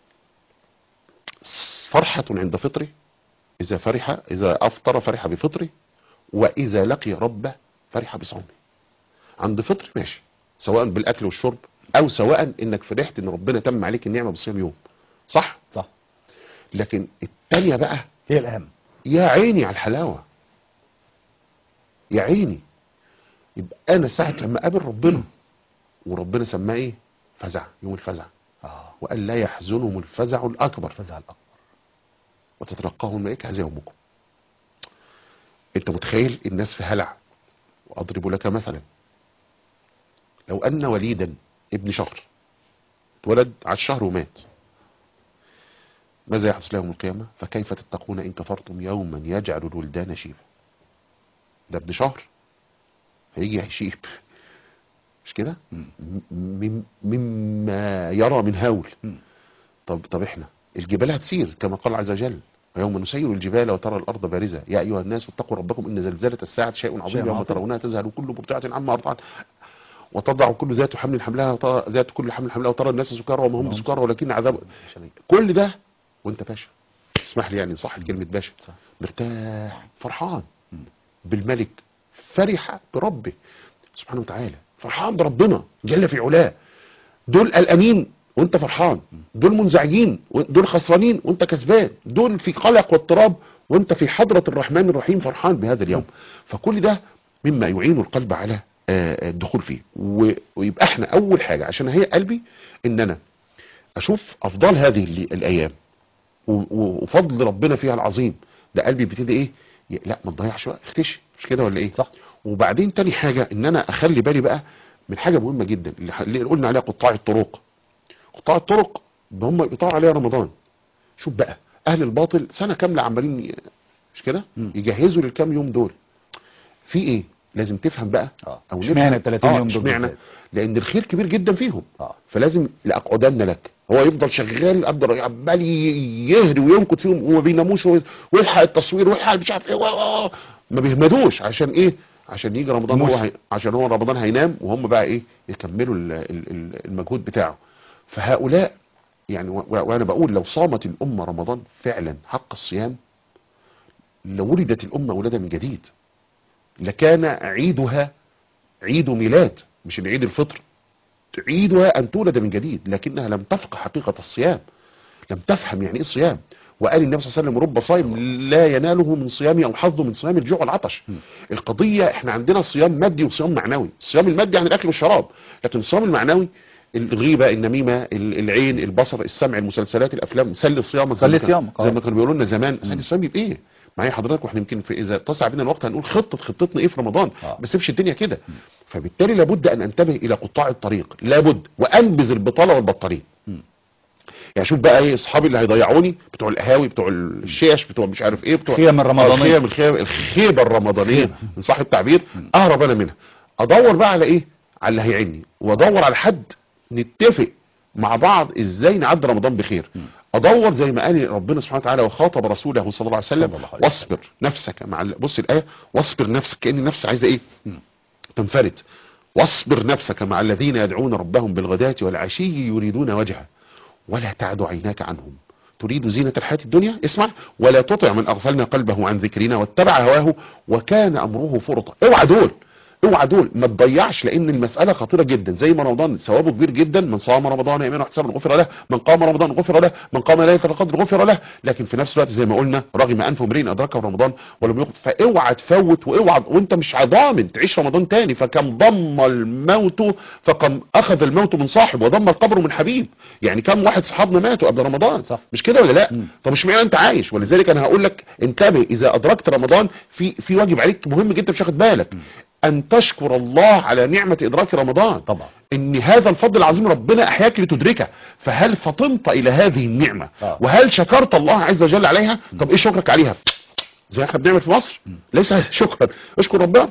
فرحة عند فطره إذا فرح إذا أفطر فرح بفطره وإذا لقي ربه فرح بصومه عند فطر ماشي سواء بالأكل والشرب أو سواء إنك فرحت إن ربنا تم عليك النعمة بصيام يوم صح صح لكن التانية بقى هي الأهم يا عيني على الحلاوة يا عيني يبقى أنا ساعة لما أقابل ربنا وربنا سماه إيه فزع يوم الفزع اه وقال لا يحزنهم الفزع الأكبر فزع الأكبر وتتلقاهم الملائكة هذا يومكم انت متخيل الناس في هلع واضرب لك مثلا لو ان وليدا ابن شهر اتولد على الشهر ومات ماذا يحدث له يوم القيامة فكيف تتقون ان كفرتم يوما يجعل الولدان شيبا ده ابن شهر هيجي هيشيب مش كده مم. م- مما يرى من هول مم. طب طب احنا الجبال هتسير كما قال عز وجل ويوم نسير الجبال وترى الارض بارزه يا ايها الناس اتقوا ربكم ان زلزله الساعه شيء عظيم شيء يوم عظيم. ترونها تذهل كل مرضعه عما ارضعت وتضع كل ذات حمل حملها وترى ذات كل حمل حملها وترى الناس سكارى وما هم بسكارى ولكن عذاب شديد. كل ده وانت باشا اسمح لي يعني صح كلمه باشا صح. مرتاح فرحان مم. بالملك فرح بربه سبحانه وتعالى فرحان بربنا جل في علاه دول قلقانين وانت فرحان دول منزعجين دول خسرانين وانت كسبان دول في قلق واضطراب وانت في حضرة الرحمن الرحيم فرحان بهذا اليوم فكل ده مما يعين القلب على آه، الدخول فيه و- ويبقى احنا اول حاجة عشان هي قلبي ان انا اشوف افضال هذه ال- الايام و- و- وفضل ربنا فيها العظيم ده قلبي بيبتدي ايه ي- لا ما تضيعش بقى اختشي مش كده ولا ايه صح وبعدين تاني حاجة ان انا اخلي بالي بقى من حاجة مهمة جدا اللي ح- اللي قلنا عليها قطاع الطرق قطاع الطرق هم بيقطعوا عليها رمضان شوف بقى اهل الباطل سنة كاملة عمالين ي- مش كده مم. يجهزوا للكام يوم دول في ايه لازم تفهم بقى اه او اشمعنى ال 30 آه، يوم دول اشمعنى بالذات؟ لان الخير كبير جدا فيهم اه فلازم لاقعدن لك هو يفضل شغال قدر عمال ي- يهري وينكت فيهم وما بيناموش وي- ويلحق التصوير ويلحق مش عارف ايه و- و- و- ما بيهمدوش عشان ايه عشان يجي رمضان هو موسم. هي... عشان هو رمضان هينام وهم بقى ايه يكملوا ال- ال- ال- المجهود بتاعه فهؤلاء يعني و... و- وانا بقول لو صامت الامه رمضان فعلا حق الصيام لولدت الامه ولادها من جديد لكان عيدها عيد ميلاد مش عيد الفطر تعيدها أن تولد من جديد لكنها لم تفقه حقيقة الصيام لم تفهم يعني إيه الصيام وقال النبي صلى الله عليه وسلم رب صائم لا يناله من صيامه أو حظه من صيام الجوع والعطش م. القضية احنا عندنا صيام مادي وصيام معنوي الصيام المادي عن الأكل والشراب لكن الصيام المعنوي الغيبة النميمة ال- العين البصر السمع المسلسلات الأفلام سل صيامك زي سل ما كان- صيامك، آه. زي ما كانوا بيقولوا لنا زمان سل الصيام يبقى ايه معايا حضرتك واحنا يمكن في اذا اتسع بينا الوقت هنقول خطه خطتنا ايه في رمضان آه. ما سيبش الدنيا كده فبالتالي لابد ان انتبه الى قطاع الطريق لابد وانبذ البطاله والبطارين مم. يعني شوف بقى ايه اصحابي اللي هيضيعوني بتوع القهاوي بتوع الشيش بتوع مش عارف ايه بتوع خيم الرمضانية. الخيم الخيم الخيبه الرمضانيه ان صح التعبير اهرب انا منها ادور بقى على ايه على اللي هيعني وادور على حد نتفق مع بعض ازاي نعدي رمضان بخير ادور زي ما قال ربنا سبحانه وتعالى وخاطب رسوله صلى الله عليه وسلم صلى الله عليه وسلم. واصبر نفسك مع ال- بص الايه واصبر نفسك كان النفس عايزه ايه مم. تنفرد واصبر نفسك مع الذين يدعون ربهم بالغداة والعشي يريدون وجهه ولا تعد عيناك عنهم تريد زينة الحياة الدنيا اسمع ولا تطع من أغفلنا قلبه عن ذكرنا واتبع هواه وكان أمره فرطا اوعى دول اوعى دول ما تضيعش لان المساله خطيره جدا زي ما رمضان ثوابه كبير جدا من صام رمضان ايمانا واحتسابا غفر له من قام رمضان غفر له من قام ليله القدر غفر له لكن في نفس الوقت زي ما قلنا رغم انف امرئ ادركه في رمضان ولم يقف فاوعى تفوت واوعى وانت مش ضامن تعيش رمضان تاني فكم ضم الموت فكم اخذ الموت من صاحب وضم القبر من حبيب يعني كم واحد صحابنا ماتوا قبل رمضان صح. مش كده ولا لا مم. طب مش معنى انت عايش ولذلك انا هقول لك انتبه اذا ادركت رمضان في في واجب عليك مهم جدا مش واخد بالك ان تشكر الله على نعمه ادراك رمضان طبعا ان هذا الفضل العظيم ربنا احياك لتدركه فهل فطنت الى هذه النعمه آه. وهل شكرت الله عز وجل عليها طب ايه شكرك عليها زي ما احنا بنعمل في مصر ليس هذا شكرا اشكر ربنا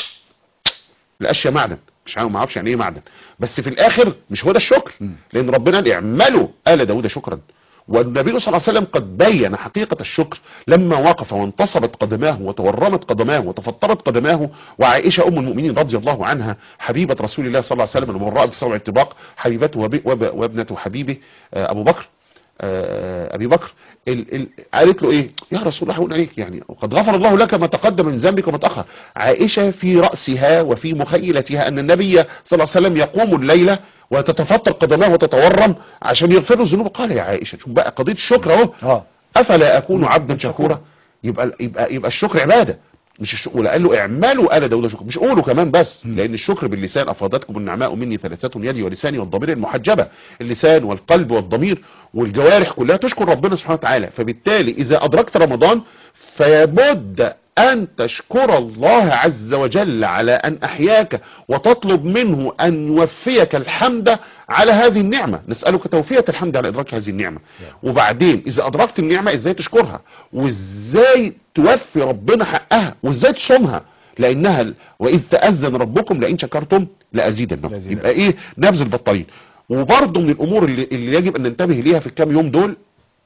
الاشياء معدن مش عارف ما اعرفش يعني ايه معدن بس في الاخر مش هو ده الشكر لان ربنا قال اعملوا ال داود شكرا والنبي صلى الله عليه وسلم قد بين حقيقة الشكر لما وقف وانتصبت قدماه وتورمت قدماه وتفطرت قدماه وعائشة أم المؤمنين رضي الله عنها حبيبة رسول الله صلى الله عليه وسلم المراء بسبع الطباق حبيبته وب- وب- وابنة حبيبه آه، أبو بكر آه، ابي بكر ال ال قالت له ايه يا رسول الله هقول عليك يعني وقد غفر الله لك ما تقدم من ذنبك وما تاخر عائشه في راسها وفي مخيلتها ان النبي صلى الله عليه وسلم يقوم الليله وتتفطر قدماه وتتورم عشان يغفر له الذنوب قال يا عائشه شوف بقى قضيه الشكر اهو اه افلا اكون عبدا شكورا يبقى يبقى يبقى الشكر عباده مش الشكر ولا قال له اعملوا آل داود شكر مش قولوا كمان بس لان الشكر باللسان افادتكم النعماء مني ثلاثه يدي ولساني والضمير المحجبه اللسان والقلب والضمير والجوارح كلها تشكر ربنا سبحانه وتعالى فبالتالي اذا ادركت رمضان فيبد ان تشكر الله عز وجل على ان احياك وتطلب منه ان يوفيك الحمد على هذه النعمة نسألك توفية الحمد على ادراك هذه النعمة وبعدين اذا ادركت النعمة ازاي تشكرها وازاي توفي ربنا حقها وازاي تصومها لانها ال- واذ تأذن ربكم لئن شكرتم لازيدنكم لأزيدنكم. يبقى ايه نبذ البطارين وبرضه من الامور اللي, اللي يجب ان ننتبه ليها في الكام يوم دول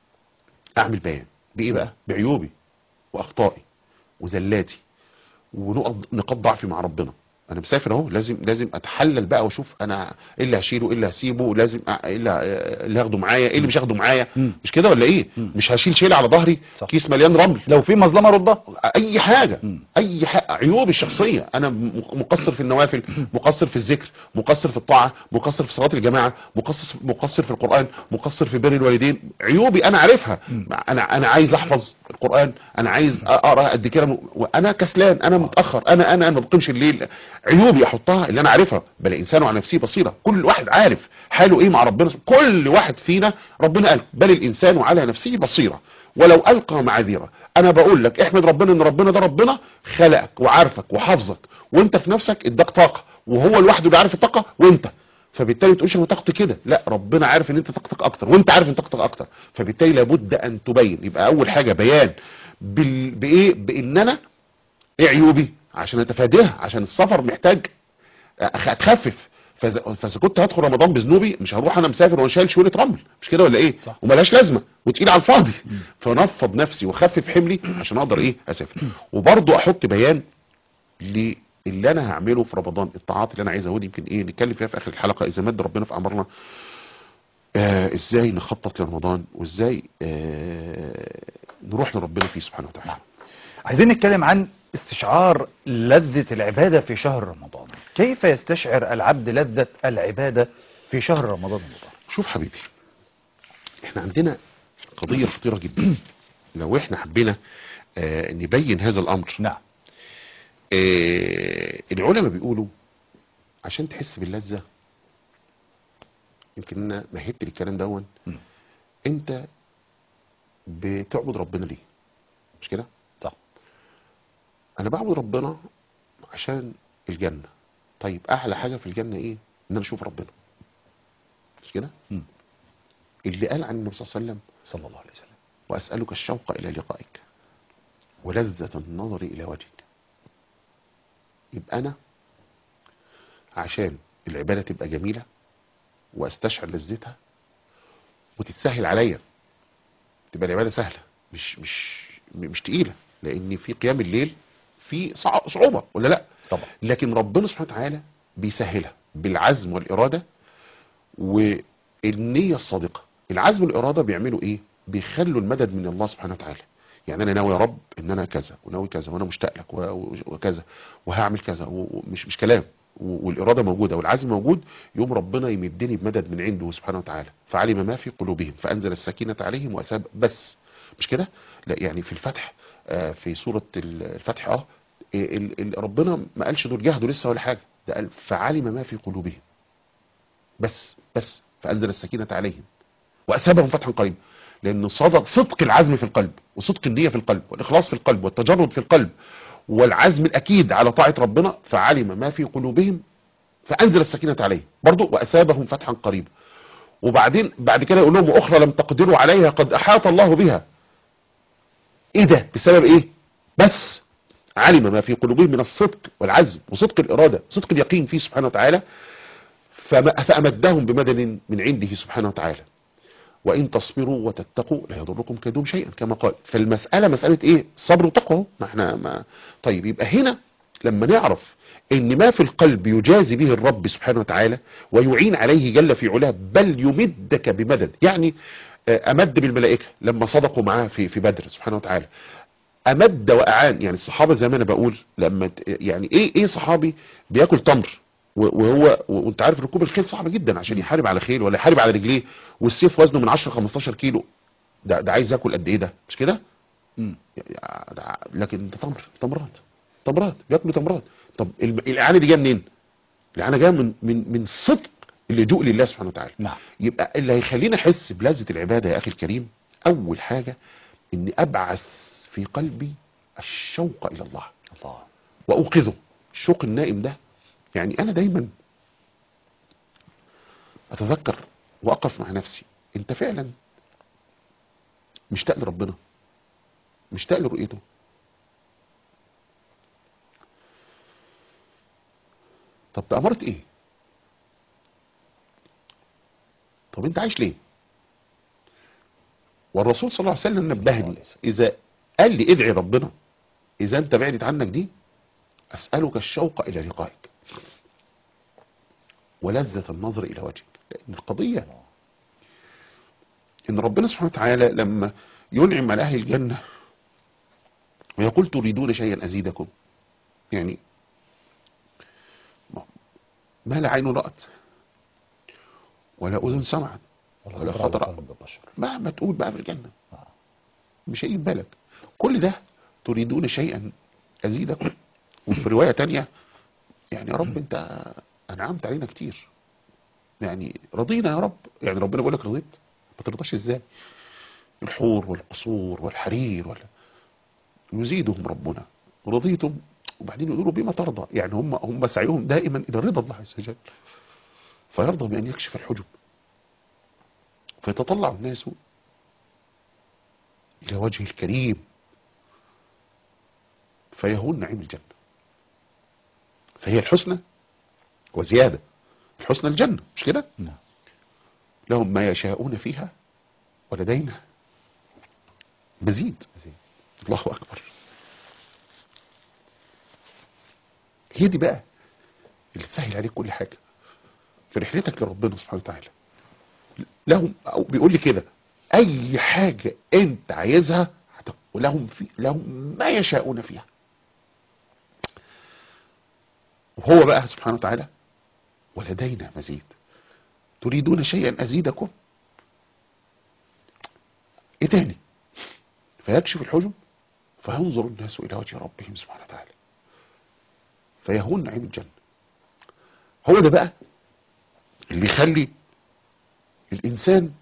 اعمل بيان بايه بقى بعيوبي واخطائي وزلاتي ونقط نقاط ضعفي مع ربنا انا مسافر اهو لازم لازم اتحلل بقى واشوف انا ايه اللي هشيله ايه اللي هسيبه لازم أ- ايه اللي اللي هاخده معايا ايه اللي مش هاخده معايا مم. مش كده ولا ايه مش هشيل شيله على ظهري صح. كيس مليان رمل لو في مظلمه ردها اي حاجة مم. اي حاجة عيوبي الشخصية انا م- مقصر في النوافل مقصر في الذكر مقصر في الطاعة مقصر في صلاة الجماعة مقصر مقصر في القرآن مقصر في بر الوالدين عيوبي انا عارفها انا انا عايز احفظ القرآن انا عايز اقرا قد كده وانا كسلان انا متاخر انا انا انا ما بقيمش الليل عيوبي احطها اللي انا عارفها بل الانسان على نفسه بصيره كل واحد عارف حاله ايه مع ربنا كل واحد فينا ربنا قال بل الانسان على نفسه بصيره ولو القى معاذيره انا بقول لك احمد ربنا ان ربنا ده ربنا خلقك وعارفك وحافظك وانت في نفسك اداك طاقه وهو لوحده اللي عارف الطاقه وانت فبالتالي ما تقولش انا طاقتي كده لا ربنا عارف ان انت طاقتك اكتر وانت عارف ان طاقتك اكتر فبالتالي لابد ان تبين يبقى اول حاجه بيان بال... بايه بان انا ايه عيوبي عشان اتفاداها عشان السفر محتاج أخ- اتخفف فاذا فإذا كنت هدخل رمضان بذنوبي مش هروح انا مسافر وانا شايل شويه رمل مش كده ولا ايه صح. وملهاش لازمه وتقيل على الفاضي فنفض نفسي واخفف حملي عشان اقدر ايه اسافر وبرضه احط بيان للي انا هعمله في رمضان الطاعات اللي انا عايز ودي يمكن ايه نتكلم فيها في اخر الحلقه اذا مد ربنا في امرنا آه ازاي نخطط لرمضان وازاي آه نروح لربنا فيه سبحانه وتعالى عايزين نتكلم عن استشعار لذة العبادة في شهر رمضان كيف يستشعر العبد لذة العبادة في شهر رمضان المبارك شوف حبيبي احنا عندنا قضية خطيرة جدا لو احنا حبينا آه نبين هذا الامر نعم آه العلماء بيقولوا عشان تحس باللذة يمكن انا مهدت للكلام دون مم. انت بتعبد ربنا ليه مش كده صح انا بعبد ربنا عشان الجنة طيب احلى حاجة في الجنة ايه ان انا اشوف ربنا مش كده مم. اللي قال عن النبي صلى الله عليه وسلم صلى الله عليه وسلم وأسألك الشوق إلى لقائك ولذة النظر إلى وجهك يبقى أنا عشان العبادة تبقى جميلة وأستشعر لذتها وتتسهل عليا تبقى العبادة سهلة مش مش مش تقيلة لأن في قيام الليل في صع- صعوبة ولا لا طبعا لكن ربنا سبحانه وتعالى بيسهلها بالعزم والإرادة والنية الصادقة العزم والإرادة بيعملوا إيه بيخلوا المدد من الله سبحانه وتعالى يعني انا ناوي يا رب ان انا كذا وناوي كذا وانا مشتاق لك و- و- وكذا وهعمل كذا و- ومش مش كلام و- والاراده موجوده والعزم موجود يوم ربنا يمدني بمدد من عنده سبحانه وتعالى فعلم ما في قلوبهم فانزل السكينه عليهم واساب بس مش كده لا يعني في الفتح آه، في سوره ال- الفتح اه ال- ال- ربنا ما قالش دول جهدوا لسه ولا حاجه ده قال فعلم ما في قلوبهم بس بس فانزل السكينه عليهم واثابهم فتحا قريبا لان صدق صدق العزم في القلب وصدق النيه في القلب والاخلاص في القلب والتجرد في القلب والعزم الاكيد على طاعه ربنا فعلم ما في قلوبهم فانزل السكينه عليهم برضه واثابهم فتحا قريبا وبعدين بعد كده يقول لهم واخرى لم تقدروا عليها قد احاط الله بها ايه ده بسبب ايه بس علم ما في قلوبهم من الصدق والعزم وصدق الاراده وصدق اليقين فيه سبحانه وتعالى فما- فامدهم بمدد من عنده سبحانه وتعالى وان تصبروا وتتقوا لا يضركم كيدهم شيئا كما قال فالمساله مساله ايه صبر وتقوى أهو. ما احنا ما طيب يبقى هنا لما نعرف ان ما في القلب يجازي به الرب سبحانه وتعالى ويعين عليه جل في علاه بل يمدك بمدد يعني آه، امد بالملائكه لما صدقوا معاه في في بدر سبحانه وتعالى امد واعان يعني الصحابه زي ما انا بقول لما ت- يعني ايه ايه صحابي بياكل تمر و- وهو و- وانت عارف ركوب الخيل صعب جدا عشان يحارب على خيل ولا يحارب على رجليه والسيف وزنه من 10 15 كيلو ده ده عايز ياكل قد ايه ده مش كده مم. يا- ده- لكن ده تمر تمرات تمرات بياكلوا تمرات طب الم- الاعانه دي جايه منين الاعانه جايه من من من صدق اللجوء لله سبحانه وتعالى نعم يبقى اللي هيخليني احس بلذة العبادة يا اخي الكريم اول حاجة اني ابعث في قلبي الشوق الى الله الله واوقظه الشوق النائم ده يعني انا دايما اتذكر واقف مع نفسي انت فعلا مشتاق لربنا مشتاق لرؤيته طب بأمارة ايه طب انت عايش ليه والرسول صلى الله عليه وسلم نبهني اذا قال لي ادعي ربنا اذا انت بعدت عنك دي اسألك الشوق الى لقائك ولذة النظر الى وجهك لان القضية ان ربنا سبحانه وتعالى لما ينعم على اهل الجنة ويقول تريدون شيئا ازيدكم يعني ما- ما لا عين رأت ولا اذن سمعت ولا خطر قلب بشر مهما تقول بقى في الجنة آه. مش هيجي في بالك كل ده تريدون شيئا ازيدكم وفي رواية تانية يعني يا رب انت انعمت علينا كتير يعني رضينا يا رب يعني ربنا بيقول لك رضيت ما ترضاش ازاي الحور والقصور والحرير ولا يزيدهم ربنا رضيتم وبعدين يقولوا بما ترضى يعني هم هم سعيهم دائما الى رضا الله عز وجل فيرضى بان يكشف الحجب فيتطلع الناس الى وجه الكريم فيهون نعيم الجنه فهي الحسنى وزياده الحسنى الجنه مش كده نعم لهم ما يشاءون فيها ولدينا مزيد مزيد. الله اكبر هي دي بقى اللي تسهل عليك كل حاجه في رحلتك لربنا سبحانه وتعالى لهم أو بيقول لي كده اي حاجه انت عايزها هت- ولهم في لهم ما يشاءون فيها وهو بقى سبحانه وتعالى ولدينا مزيد تريدون شيئا ازيدكم ايه تاني فيكشف الحجب فينظر الناس الى وجه ربهم سبحانه وتعالى فيهون نعيم الجنه هو ده بقى اللي يخلي الانسان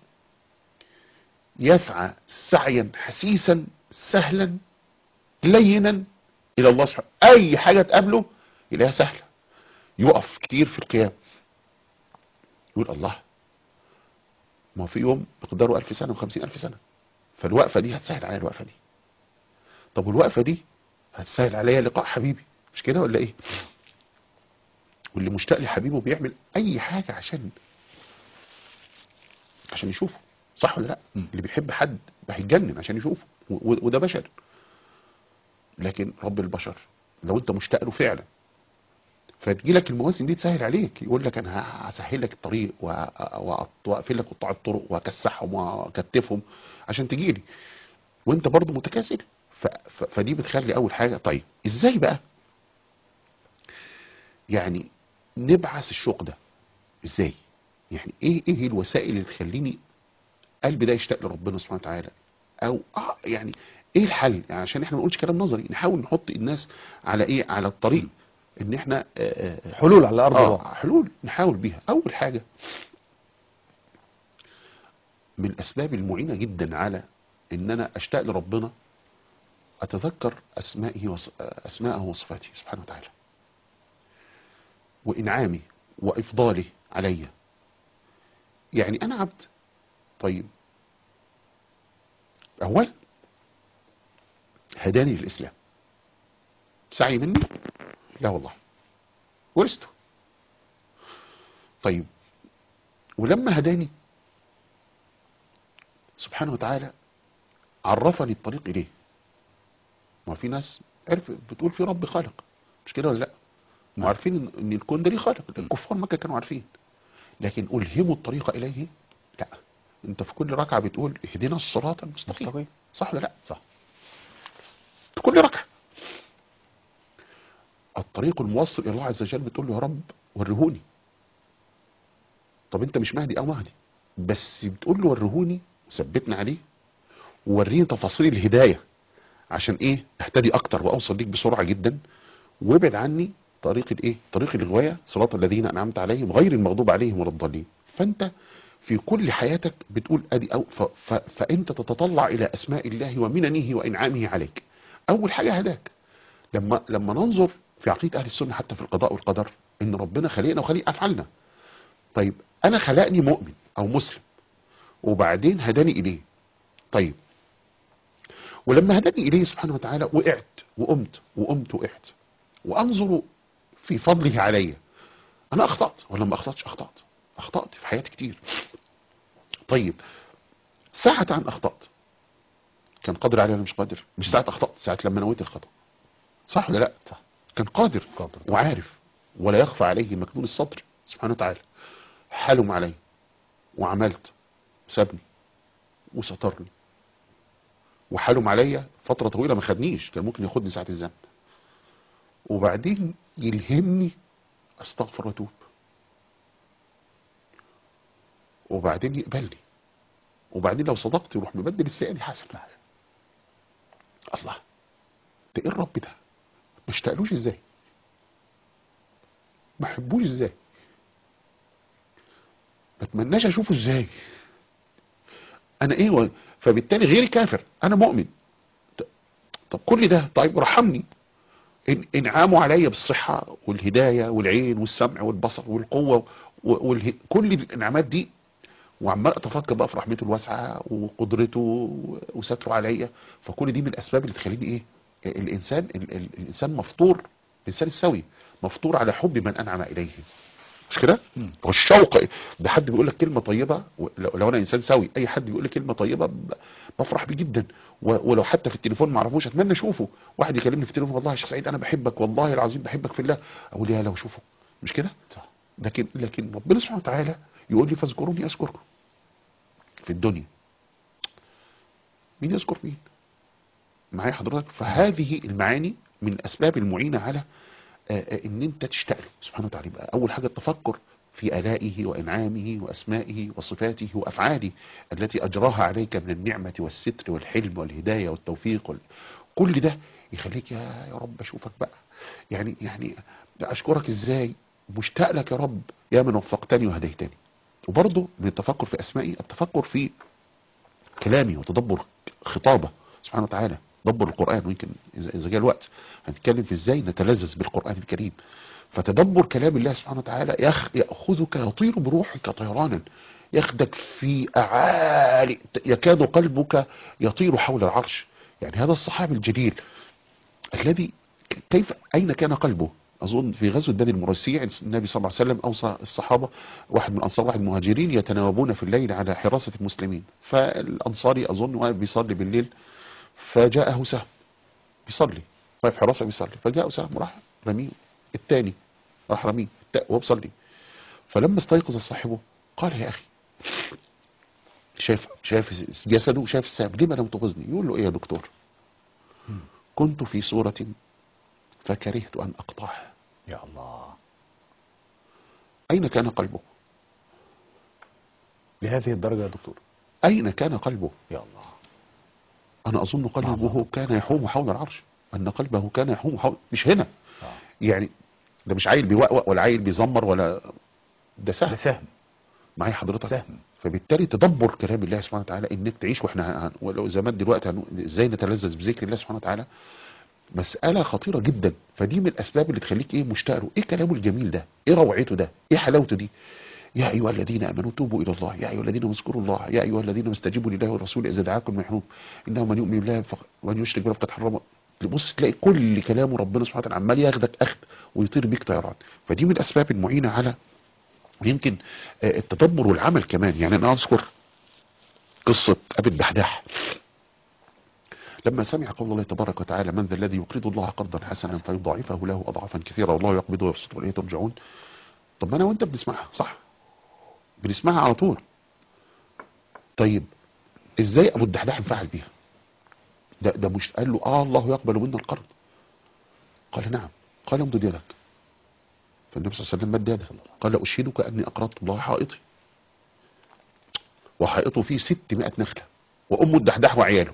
يسعى سعيا حسيسا سهلا لينا الى الله سبحانه اي حاجه تقابله يلاقيها سهله يقف كتير في القيام يقول الله ما هو في يوم مقداره ألف سنة وخمسين ألف سنة فالوقفة دي هتسهل عليا الوقفة دي طب والوقفة دي هتسهل عليا لقاء حبيبي مش كده ولا ايه واللي مشتاق لحبيبه بيعمل اي حاجة عشان عشان يشوفه صح ولا لا مم. اللي بيحب حد هيتجنن عشان يشوفه و- و- وده بشر لكن رب البشر لو انت مشتاق له فعلا فتجي لك المواسم دي تسهل عليك يقول لك انا هسهل لك الطريق وأ- وأ- واقفل لك قطاع الطرق واكسحهم واكتفهم عشان تجي لي وانت برضو متكاسل ف... ف... فدي بتخلي اول حاجة طيب ازاي بقى يعني نبعث الشوق ده ازاي يعني ايه ايه الوسائل اللي تخليني قلبي ده يشتاق لربنا سبحانه وتعالى او آه يعني ايه الحل يعني عشان احنا ما نقولش كلام نظري نحاول نحط الناس على ايه على الطريق ان احنا آه آه حلول على ارض آه الواقع حلول نحاول بيها اول حاجة من الاسباب المعينة جدا على ان انا اشتاق لربنا اتذكر اسمائه وص... اسماءه وصفاته سبحانه وتعالى وانعامه وافضاله علي يعني انا عبد طيب اولا هداني للاسلام سعي مني لا والله ورثته طيب ولما هداني سبحانه وتعالى عرفني الطريق اليه ما في ناس عرف بتقول في رب خالق مش كده ولا لا هم عارفين ان إن الكون ده ليه خالق الكفار مكه كانوا عارفين لكن الهموا الطريق اليه لا انت في كل ركعه بتقول اهدنا الصراط المستقيم مستقيم. صح ولا لا صح في كل ركعه الطريق الموصل الى الله عز وجل بتقول له يا رب ورهوني طب انت مش مهدي او مهدي بس بتقول له ورهوني وثبتنا عليه ووريني تفاصيل الهدايه عشان ايه اهتدي اكتر واوصل ليك بسرعه جدا وابعد عني طريق الايه طريق الغوايه صراط الذين انعمت عليهم غير المغضوب عليهم ولا الضالين فانت في كل حياتك بتقول ادي أو ف ف فانت تتطلع الى اسماء الله ومننه وانعامه عليك اول حاجه هداك لما لما ننظر في عقيده اهل السنه حتى في القضاء والقدر ان ربنا خلقنا وخلق افعالنا طيب انا خلقني مؤمن او مسلم وبعدين هداني اليه طيب ولما هداني اليه سبحانه وتعالى وقعت وقمت وقمت وقعت وانظر في فضله علي انا اخطات ولا ما اخطاتش اخطات اخطات في حياتي كتير طيب ساعة عن اخطات كان قادر علي ولا مش قادر مش ساعة اخطات ساعة لما نويت الخطأ صح ولا لا صح كان قادر قادر. وعارف ولا يخفى عليه مكنون السطر سبحانه وتعالى حلم علي وعملت سابني وسترني وحلم عليا فترة طويلة ما خدنيش كان ممكن ياخدني ساعة الذنب وبعدين يلهمني استغفر واتوب وبعدين يقبلني وبعدين لو صدقت يروح مبدل السيئة دي حسنة الله ده ايه الرب ده ما اشتقلوش ازاي ما احبوش ازاي ما اتمناش اشوفه ازاي انا ايه و... فبالتالي غيري كافر انا مؤمن ط- طب كل ده طيب رحمني إن... انعامه عليا بالصحة والهداية والعين والسمع والبصر والقوة و... والها... كل الانعامات دي وعمال اتفكر بقى في رحمته الواسعة وقدرته و- وستره عليا فكل دي من الاسباب اللي تخليني ايه الانسان ال... ال... الانسان مفطور الانسان السوي مفطور على حب من انعم اليه مش كده مم. والشوق ده حد بيقول لك كلمه طيبه و- لو لو انا انسان سوي اي حد بيقول لي كلمه طيبه ب- بفرح بيه جدا و- ولو حتى في التليفون ما اعرفوش اتمنى اشوفه واحد يكلمني في التليفون والله يا شيخ سعيد انا بحبك والله العظيم بحبك في الله اقول يا لو اشوفه مش كده صح لكن لكن ربنا سبحانه وتعالى يقول لي فاذكروني اذكركم في الدنيا مين يذكر مين معايا حضرتك فهذه المعاني من الاسباب المعينه على آه، آه، ان انت تشتاق له سبحانه وتعالى يبقى اول حاجه التفكر في الائه وانعامه واسمائه وصفاته وافعاله التي اجراها عليك من النعمه والستر والحلم والهدايه والتوفيق وال... كل ده يخليك يا يا رب اشوفك بقى يعني يعني اشكرك ازاي مشتاق لك يا رب يا من وفقتني وهديتني وبرضه من التفكر في اسمائي التفكر في كلامي وتدبر خطابه سبحانه وتعالى دبر القرآن ويمكن إذا إذا جاء الوقت هنتكلم في إزاي نتلذذ بالقرآن الكريم فتدبر كلام الله سبحانه وتعالى يخ يأخذك يطير بروحك طيرانا ياخدك في أعالي يكاد قلبك يطير حول العرش يعني هذا الصحابي الجليل الذي كيف أين كان قلبه أظن في غزوة بني المريسيع النبي صلى الله عليه وسلم أوصى الصحابة واحد من الأنصار واحد من المهاجرين يتناوبون في الليل على حراسة المسلمين فالأنصاري أظن واقف بيصلي بالليل فجاءه سهم بيصلي واقف حراسة بيصلي فجاءه سهم راح رميه الثاني راح رميه التا- وهو بيصلي فلما استيقظ صاحبه قال يا أخي شايف شايف جسده شايف السهم لما لم تغزني يقول له ايه يا دكتور كنت في صورة فكرهت ان اقطعها يا الله اين كان قلبه لهذه الدرجة يا دكتور اين كان قلبه يا الله انا اظن قلبه الله. كان يحوم حول العرش ان قلبه كان يحوم حول مش هنا آه. يعني ده مش عيل بيوقوق ولا عيل بيزمر ولا ده ده سهل سهم معايا حضرتك سهم فبالتالي تدبر كلام الله سبحانه وتعالى انك تعيش واحنا هن- ولو زمان دلوقتي هن- ازاي نتلذذ بذكر الله سبحانه وتعالى مسألة خطيرة جدا فدي من الأسباب اللي تخليك إيه مشتاق له إيه كلامه الجميل ده إيه روعته ده إيه حلاوته دي يا أيها الذين آمنوا توبوا إلى الله يا أيها الذين اذكروا الله يا أيها الذين استجيبوا لله والرسول إذا دعاكم من يحروب إنه من يؤمن بالله فق- ومن يشرك بالله فقد حرم تبص تلاقي كل كلامه ربنا سبحانه وتعالى عمال ياخدك أخذ ويطير بيك طيران فدي من الأسباب المعينة على يمكن آه، التدبر والعمل كمان يعني أنا أذكر قصة أبي الدحداح لما سمع قول الله تبارك وتعالى من ذا الذي يقرض الله قرضا حسنا فيضاعفه له اضعافا كثيره والله يقبض ويبسط واليه ترجعون طب ما انا وانت بنسمعها صح بنسمعها على طول طيب ازاي ابو الدحداح انفعل بيها ده ده مش قال له اه الله يقبل منا القرض قال نعم قال امدد يدك فالنبي صلى الله عليه وسلم مد يده قال اشهدك اني اقرضت الله حائطي وحائطه فيه 600 نخله وام الدحداح وعياله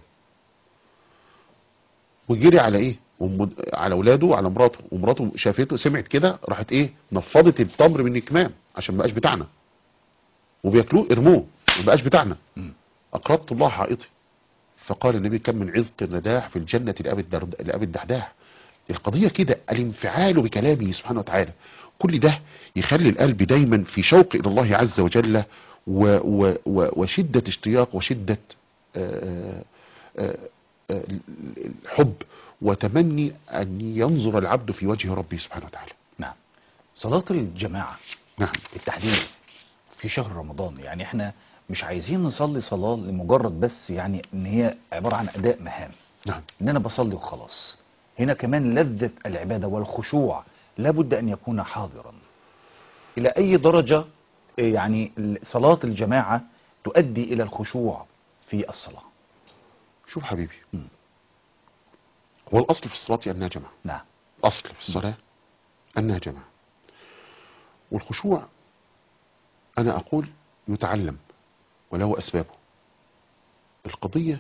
وجري على ايه وم- على اولاده وعلى مراته ومراته شافته سمعت كده راحت ايه نفضت التمر من الكمام عشان ما بقاش بتاعنا وبياكلوه ارموه ما بقاش بتاعنا مم. اقرضت الله حائطي فقال النبي كم من عذق الرداح في الجنة لأبي, الدرد... لأبي الدحداح القضية كده الانفعال بكلامه سبحانه وتعالى كل ده يخلي القلب دايما في شوق إلى الله عز وجل و... و... و... وشدة اشتياق وشدة آه، آه، آه، الحب وتمني أن ينظر العبد في وجه ربه سبحانه وتعالى نعم صلاة الجماعة نعم بالتحديد في شهر رمضان يعني احنا مش عايزين نصلي صلاة لمجرد بس يعني ان هي عبارة عن اداء مهام نعم ان انا بصلي وخلاص هنا كمان لذة العبادة والخشوع لابد ان يكون حاضرا الى اي درجة إيه يعني صلاة الجماعة تؤدي الى الخشوع في الصلاة شوف حبيبي مم. هو الأصل في الصلاة أنها جماعة نعم أصل في الصلاة أنها جماعة والخشوع أنا أقول يتعلم وله أسبابه القضية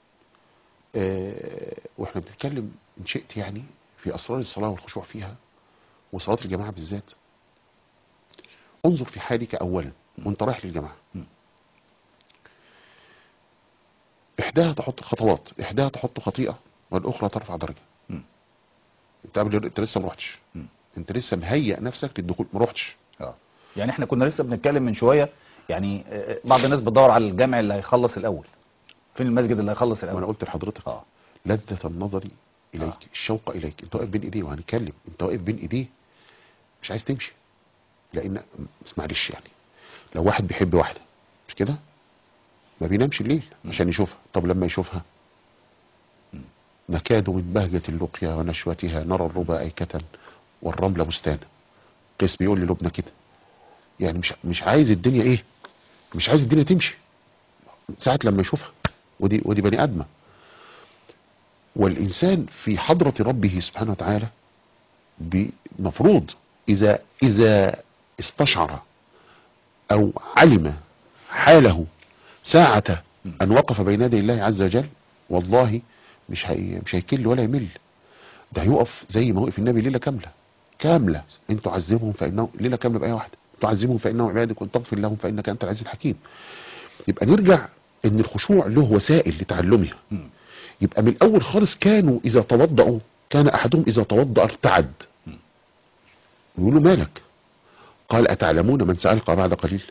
آه وإحنا بنتكلم إن شئت يعني في أسرار الصلاة والخشوع فيها وصلاة الجماعة بالذات انظر في حالك أولا وانت رايح للجماعة م. إحداها تحط خطوات إحداها تحط خطيئة والأخرى ترفع درجة م. انت قبل انت لسه ما رحتش م. انت لسه مهيئ نفسك للدخول ما رحتش اه يعني احنا كنا لسه بنتكلم من شوية يعني آه، بعض الناس بتدور على الجامع اللي هيخلص الاول فين المسجد اللي هيخلص وانا الاول قلت لحضرتك اه لذة النظر اليك آه. الشوق اليك انت واقف بين ايديه وهنتكلم انت واقف بين ايديه مش عايز تمشي لان بس معلش يعني لو واحد بيحب واحده مش كده ما بينامش الليل عشان يشوفها طب لما يشوفها نكاد من بهجة اللقيا ونشوتها نرى الربا أيكة والرمل بستانا قيس بيقول للبنى كده يعني مش مش عايز الدنيا ايه مش عايز الدنيا تمشي ساعة لما يشوفها ودي ودي بني ادمه والإنسان في حضرة ربه سبحانه وتعالى بمفروض إذا إذا استشعر أو علم حاله ساعة أن وقف بين يدي الله عز وجل والله مش هي مش هيكل ولا يمل ده هيقف زي ما وقف النبي ليلة كاملة كاملة إن تعذبهم فإنه ليلة كاملة بآية واحدة تعذبهم فإنهم عبادك وإن تغفر لهم فإنك أنت العزيز الحكيم يبقى نرجع إن الخشوع له وسائل لتعلمها مم. يبقى من الاول خالص كانوا اذا توضأوا كان احدهم اذا توضأ ارتعد يقولوا مالك قال اتعلمون من سألقى بعد قليل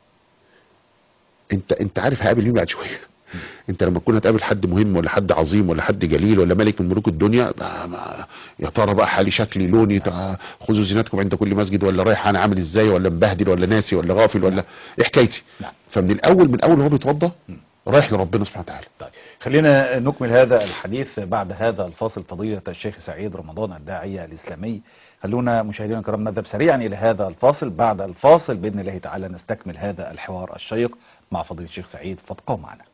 انت انت عارف هقابل مين بعد شويه انت لما تكون هتقابل حد مهم ولا حد عظيم ولا حد جليل ولا ملك من ملوك الدنيا ما- ما- يا ترى بقى حالي شكلي لوني تع- خذوا زينتكم عند كل مسجد ولا رايح انا عامل ازاي ولا مبهدل ولا ناسي ولا غافل ولا ايه حكايتي نعم. فمن الاول من الاول وهو بيتوضا رايح لربنا سبحانه وتعالى طيب خلينا نكمل هذا الحديث بعد هذا الفاصل فضيلة الشيخ سعيد رمضان الداعية الإسلامي خلونا مشاهدينا الكرام نذهب سريعا إلى هذا الفاصل بعد الفاصل بإذن الله تعالى نستكمل هذا الحوار الشيق مع فضيلة الشيخ سعيد فابقوا معنا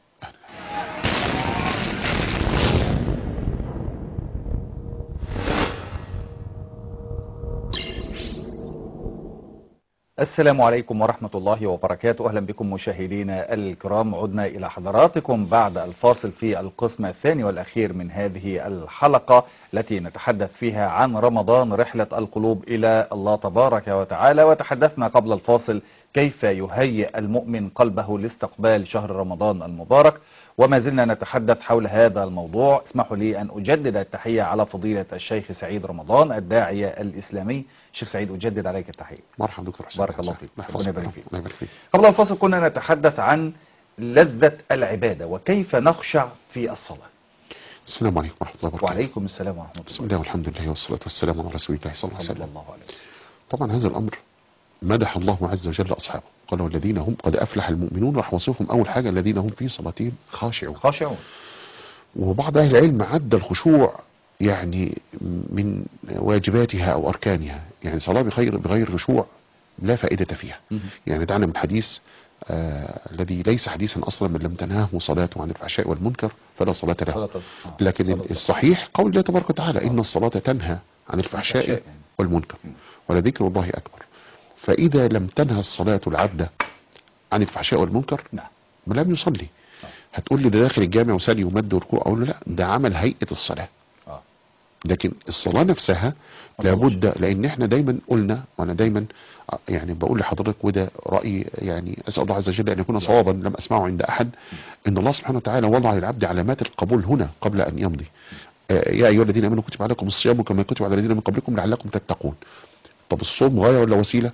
السلام عليكم ورحمة الله وبركاته أهلا بكم مشاهدينا الكرام عدنا إلى حضراتكم بعد الفاصل في القسم الثاني والأخير من هذه الحلقة التي نتحدث فيها عن رمضان رحلة القلوب إلى الله تبارك وتعالى وتحدثنا قبل الفاصل كيف يهيئ المؤمن قلبه لاستقبال شهر رمضان المبارك وما زلنا نتحدث حول هذا الموضوع اسمحوا لي أن أجدد التحية على فضيلة الشيخ سعيد رمضان الداعية الإسلامي شيخ سعيد أجدد عليك التحية مرحبا دكتور حسين بارك الله فيك. الله ربنا يبارك فيك. الله يبارك فيك قبل الفاصل كنا نتحدث عن لذة العبادة وكيف نخشع في الصلاة السلام عليكم ورحمه الله وبركاته وعليكم السلام ورحمة بسم الله الله والحمد لله والصلاه والسلام على رسول الله صلى الله عليه صلى وسلم الله عليه وسلم طبعا هذا الامر مدح الله عز وجل اصحابه قال والذين هم قد افلح المؤمنون راح وصفهم اول حاجه الذين هم في صلاتهم خاشعون خاشعون وبعض اهل العلم عد الخشوع يعني من واجباتها او اركانها يعني صلاه بغير بغير خشوع لا فائده فيها يعني دعنا من حديث آه الذي ليس حديثا اصلا من لم تنهاه صلاته عن الفحشاء والمنكر فلا صلاه له صلاة الصلاة. لكن صلاة الصحيح قول الله تبارك وتعالى ان الصلاه تنهى عن الفحشاء الفحشاء. والمنكر ولذكر الله اكبر فاذا لم تنهى الصلاه العبد عن الفحشاء والمنكر نعم لم يصلي هتقول لي ده داخل الجامع وسالي ومد وركوع اقول له لا ده عمل هيئه الصلاه آه. لكن الصلاه نفسها لابد لان احنا دايما قلنا وانا دايما يعني بقول لحضرتك وده رايي يعني اسال الله عز وجل ان يكون صوابا لم اسمعه عند احد ان الله سبحانه وتعالى وضع للعبد علامات القبول هنا قبل ان يمضي آه، يا ايها الذين امنوا كتب عليكم الصيام كما كتب على الذين من قبلكم لعلكم تتقون طب الصوم غايه ولا وسيله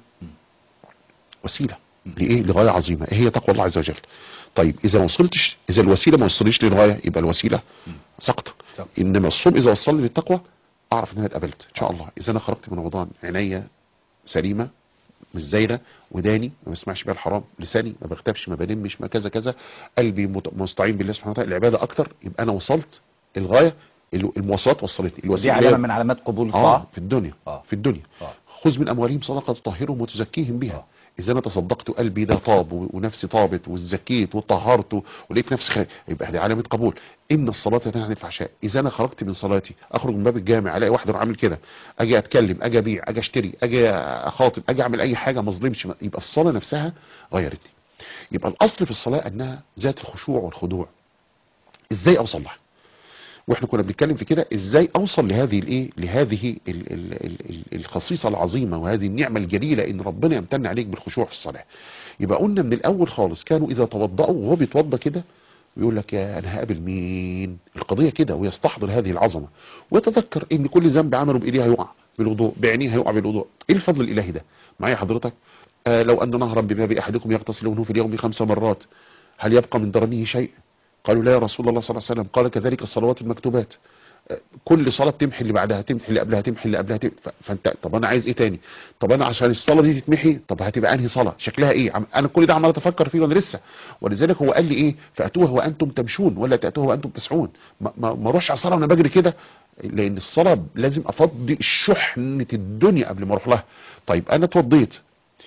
وسيله لايه لغايه عظيمه ايه هي تقوى الله عز وجل طيب اذا ما وصلتش اذا الوسيله ما وصلتش للغايه يبقى الوسيله سقط سقط. انما الصوم اذا وصلني للتقوى اعرف ان انا اتقبلت ان شاء الله اذا انا خرجت من رمضان عينيا سليمه مش زايده وداني ما بسمعش بيها الحرام لساني ما بغتابش ما بنمش ما كذا كذا قلبي مت- مستعين بالله سبحانه وتعالى العباده اكتر يبقى انا وصلت الغايه ال- المواصلات وصلتني دي الوسيله علامة هي- من علامات قبول اه الطاعة في الدنيا آه. في الدنيا آه. خذ من اموالهم صدقه تطهرهم وتزكيهم بها آه. اذا انا تصدقت قلبي ده طاب و- ونفسي طابت وزكيت وطهرت و- ولقيت نفسي خير يبقى دي علامه قبول ان الصلاه تنهى عن الفحشاء اذا انا خرجت من صلاتي اخرج من باب الجامع الاقي واحد عامل كده اجي اتكلم اجي ابيع اجي اشتري اجي اخاطب اجي اعمل اي حاجه ما اظلمش يبقى الصلاه نفسها غيرتني يبقى الاصل في الصلاه انها ذات الخشوع والخضوع ازاي اوصل لها واحنا كنا بنتكلم في كده ازاي اوصل لهذه الايه لهذه ال ال ال ال الخصيصه العظيمه وهذه النعمه الجليله ان ربنا يمتن عليك بالخشوع في الصلاه يبقى قلنا من الاول خالص كانوا اذا توضأوا وهو بيتوضى كده ويقول لك يا انا هقابل مين القضيه كده ويستحضر هذه العظمه ويتذكر ان كل ذنب عمله بايديه هيقع بالوضوء بعينيه هيقع بالوضوء ايه الفضل الالهي ده معايا حضرتك آه لو ان نهرا بباب احدكم يغتسل منه في اليوم خمس مرات هل يبقى من درنه شيء قالوا لا يا رسول الله صلى الله عليه وسلم قال كذلك الصلوات المكتوبات آه، كل صلاة تمحي اللي بعدها تمحي اللي قبلها تمحي اللي قبلها تمحي. ف- فانت طب انا عايز ايه تاني طب انا عشان الصلاة دي تتمحي طب هتبقى انهي صلاة شكلها ايه عم- انا كل ده عمال اتفكر فيه وانا لسه ولذلك هو قال لي ايه فاتوها وانتم تمشون ولا تاتوها وانتم تسعون ما ما ما اروحش على الصلاة وانا بجري كده لان الصلاة لازم افضي شحنة الدنيا قبل ما اروح لها طيب انا اتوضيت